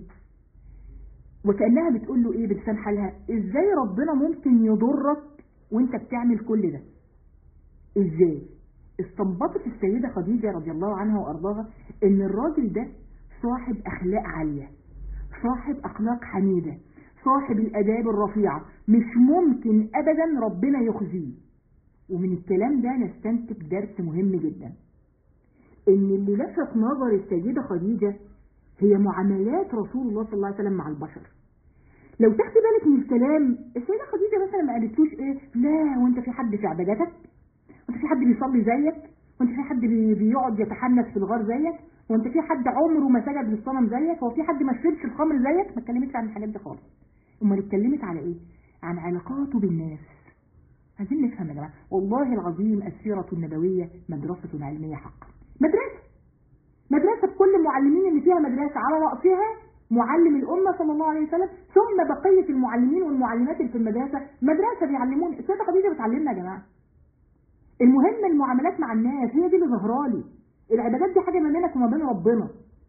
وكأنها بتقول له ايه بلسان حالها ازاي ربنا ممكن يضرك وانت بتعمل كل ده ازاي استنبطت السيدة خديجة رضي الله عنها وارضاها ان الراجل ده صاحب اخلاق عالية صاحب اخلاق حميدة صاحب الاداب الرفيعة مش ممكن ابدا ربنا يخزيه ومن الكلام ده نستنتج درس مهم جدا ان اللي لفت نظر السيدة خديجة هي معاملات رسول الله صلى الله عليه وسلم مع البشر لو تاخدي بالك من الكلام السيدة خديجة مثلا ما قالتلوش ايه لا وانت في حد في عبادتك وانت في حد بيصلي زيك وانت في حد بي بيقعد يتحنث في الغار زيك وانت في حد عمره ما سجد للصنم زيك هو في حد ما شربش الخمر زيك ما اتكلمتش عن الحاجات دي خالص امال اتكلمت على ايه عن علاقاته بالناس عايزين نفهم يا جماعه والله العظيم السيره النبويه مدرسه علميه حقا مدرسه مدرسه بكل المعلمين اللي فيها مدرسه على راسها معلم الأمة صلى الله عليه وسلم ثم بقية المعلمين والمعلمات اللي في المدرسة مدرسة بيعلمون السيدة خديجة بتعلمنا يا جماعة المهم المعاملات مع الناس هي دي اللي ظهرالي العبادات دي حاجة ما بينك وما بين ربنا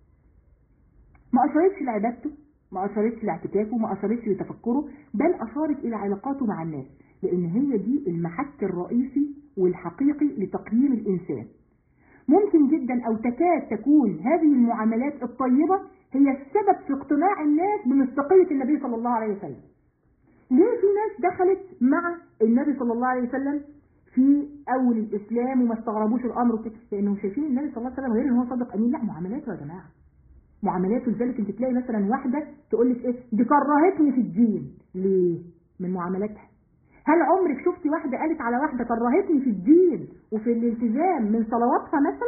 ما أشارتش لعبادته ما أشارتش لاعتكافه ما أشارتش لتفكره بل أشارت إلى علاقاته مع الناس لأن هي دي المحك الرئيسي والحقيقي لتقييم الإنسان ممكن جدا أو تكاد تكون هذه المعاملات الطيبة هي السبب في اقتناع الناس بمصداقية النبي صلى الله عليه وسلم ليه في ناس دخلت مع النبي صلى الله عليه وسلم في اول الاسلام وما استغربوش الامر وكده لانهم شايفين النبي صلى الله عليه وسلم غير ان هو صادق امين لا معاملاته يا جماعه معاملاته لذلك انت تلاقي مثلا واحده تقول لك ايه دي كرهتني في الدين ليه من معاملاتها هل عمرك شفتي واحده قالت على واحده كرهتني في الدين وفي الالتزام من صلواتها مثلا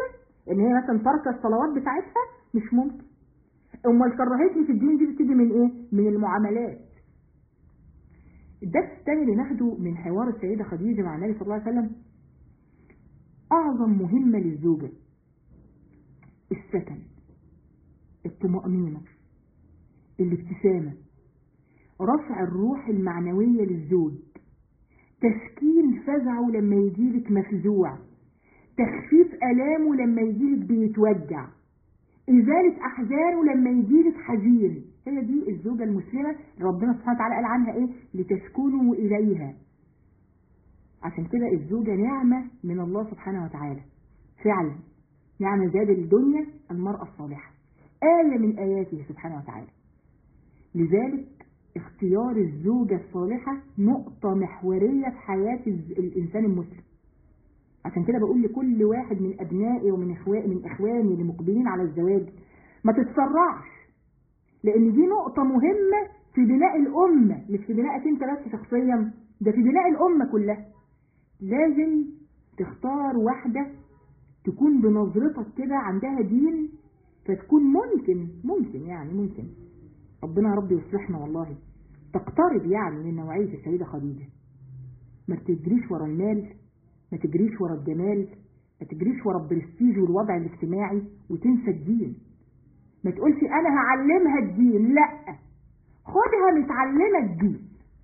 ان هي مثلا ترك الصلوات بتاعتها مش ممكن امال كرهتني في الدين دي بتيجي من ايه من المعاملات الدرس الثاني اللي ناخده من حوار السيدة خديجة مع النبي صلى الله عليه وسلم أعظم مهمة للزوجة السكن الطمأنينة الابتسامة رفع الروح المعنوية للزوج تسكين فزعه لما يجيلك مفزوع تخفيف ألامه لما يجيلك بيتوجع إزالة أحزانه لما يجيلك حزين هي دي الزوجة المسلمة ربنا سبحانه وتعالى قال عنها إيه لتسكنوا إليها عشان كده الزوجة نعمة من الله سبحانه وتعالى فعلا نعمة زاد الدنيا المرأة الصالحة آية من آياته سبحانه وتعالى لذلك اختيار الزوجة الصالحة نقطة محورية في حياة الإنسان المسلم عشان كده بقول لكل واحد من أبنائي ومن إخواني من إخواني اللي مقبلين على الزواج ما تتسرعش لأن دي نقطة مهمة في بناء الأمة مش في بنائك أنت بس شخصيا ده في بناء الأمة كلها لازم تختار واحدة تكون بنظرتك كده عندها دين فتكون ممكن ممكن يعني ممكن ربنا يا رب يصلحنا والله تقترب يعني من نوعية السيدة خديجة ما تجريش ورا المال ما تجريش ورا الجمال ما تجريش ورا البرستيج والوضع الاجتماعي وتنسى الدين ما تقولش انا هعلمها الدين لا خدها متعلمة الدين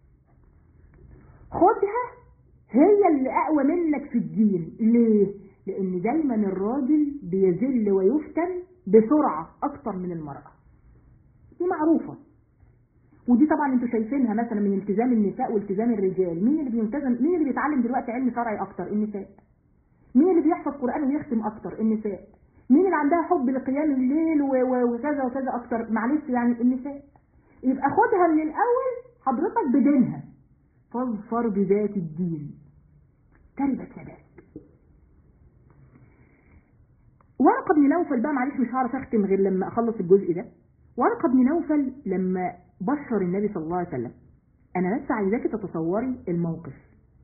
خدها هي اللي اقوى منك في الدين ليه لان دايما الراجل بيذل ويفتن بسرعة اكتر من المرأة دي معروفة ودي طبعا انتوا شايفينها مثلا من التزام النساء والتزام الرجال مين اللي بيلتزم مين اللي بيتعلم دلوقتي علم شرعي اكتر النساء مين اللي بيحفظ قرآن ويختم اكتر النساء مين اللي عندها حب لقيام الليل وكذا وكذا اكتر معلش يعني النساء يبقى خدها من الاول حضرتك بدينها فاظفر بذات الدين تربت يداك ورقة بن نوفل بقى معلش مش هعرف اختم غير لما اخلص الجزء ده ورقة بن نوفل لما بشر النبي صلى الله عليه وسلم انا بس عايزاك تتصوري الموقف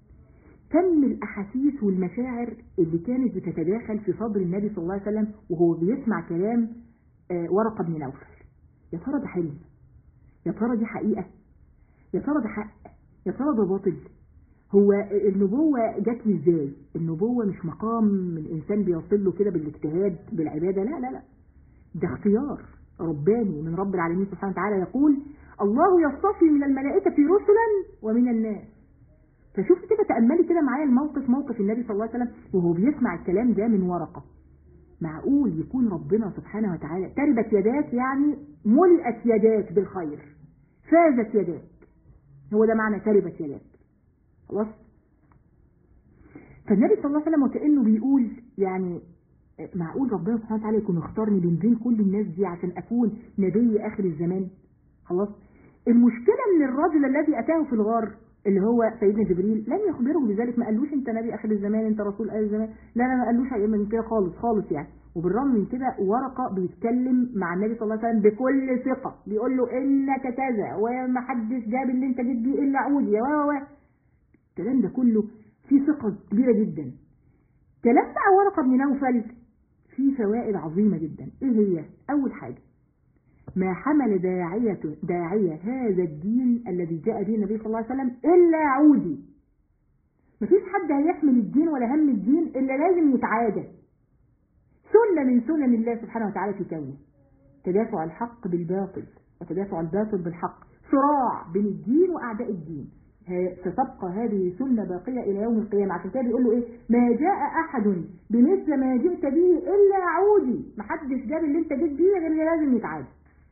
كم الأحاسيس والمشاعر اللي كانت بتتداخل في صدر النبي صلى الله عليه وسلم وهو بيسمع كلام ورقة بن نوفل يا ترى ده حلم يا ترى دي حقيقة يا ترى ده حق يا ترى ده باطل هو النبوة جات لي ازاي النبوة مش مقام الإنسان بيوصل له كده بالاجتهاد بالعبادة لا لا لا ده اختيار رباني من رب العالمين سبحانه وتعالى يقول الله يصطفي من الملائكة رسلا ومن الناس فشوف كده تأملي كده معايا الموقف موقف النبي صلى الله عليه وسلم وهو بيسمع الكلام ده من ورقة معقول يكون ربنا سبحانه وتعالى تربت يداك يعني ملئت يداك بالخير فازت يداك هو ده معنى تربت يداك خلاص فالنبي صلى الله عليه وسلم وكأنه بيقول يعني معقول ربنا سبحانه وتعالى يكون اختارني من بين كل الناس دي عشان أكون نبي آخر الزمان خلاص المشكلة ان الرجل الذي أتاه في الغار اللي هو سيدنا جبريل لم يخبره بذلك ما قالوش انت نبي اخر الزمان انت رسول اخر الزمان لا لا ما قالوش من كده خالص خالص يعني وبالرغم من كده ورقه بيتكلم مع النبي صلى الله عليه وسلم بكل ثقه بيقول له انك كذا وما حدش جاب اللي انت جيت بيه الا عودي و و الكلام ده كله فيه ثقه كبيره جدا كلام بقى ورقه بن نوفل فيه فوائد عظيمه جدا ايه هي اول حاجه ما حمل داعية داعية هذا الدين الذي جاء به النبي صلى الله عليه وسلم إلا عودي مفيش حد هيحمل الدين ولا هم الدين إلا لازم يتعادى سنة من سنن الله سبحانه وتعالى في كونه تدافع الحق بالباطل وتدافع الباطل بالحق صراع بين الدين وأعداء الدين ستبقى هذه سنة باقية إلى يوم القيامة عشان كده بيقول له إيه ما جاء أحد بمثل ما جئت به إلا عودي محدش جاب اللي أنت جيت بيه غير لازم يتعادى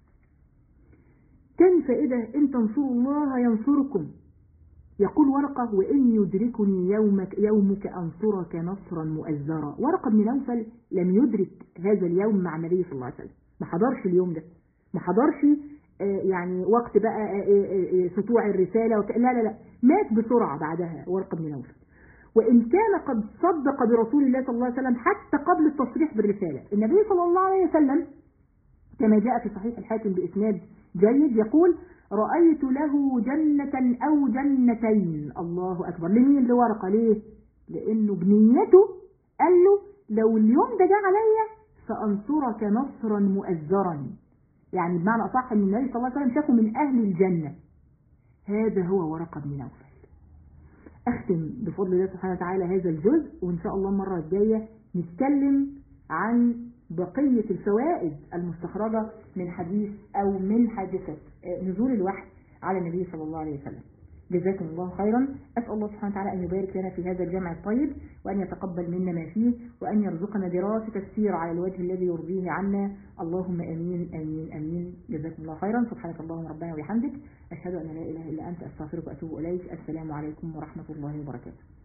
كان فإذا إن تنصروا الله ينصركم يقول ورقة وإن يدركني يومك, يومك أنصرك نصرا مؤزرا ورقة بن نوفل لم يدرك هذا اليوم مع النبي صلى الله عليه وسلم ما حضرش اليوم ده ما حضرش يعني وقت بقى سطوع الرسالة وك... لا لا لا مات بسرعة بعدها ورقة بن نوفل وإن كان قد صدق برسول الله صلى الله عليه وسلم حتى قبل التصريح بالرسالة النبي صلى الله عليه وسلم كما جاء في صحيح الحاكم بإسناد جيد يقول رأيت له جنة أو جنتين الله أكبر لمين لورقة ليه لأنه بنيته قال له لو اليوم ده جه عليا سأنصرك نصرا مؤزرا يعني بمعنى أصح أن النبي صلى الله عليه وسلم شافه من أهل الجنة هذا هو ورقة بن نوفل أختم بفضل الله سبحانه وتعالى هذا الجزء وإن شاء الله المرة الجاية نتكلم عن بقية الفوائد المستخرجة من حديث أو من حادثة نزول الوحي على النبي صلى الله عليه وسلم جزاكم الله خيرا أسأل الله سبحانه وتعالى أن يبارك لنا في هذا الجمع الطيب وأن يتقبل منا ما فيه وأن يرزقنا دراسة السير على الوجه الذي يرضيه عنا اللهم أمين أمين أمين جزاكم الله خيرا سبحانك اللهم ربنا وبحمدك أشهد أن لا إله إلا أنت أستغفرك وأتوب إليك السلام عليكم ورحمة الله وبركاته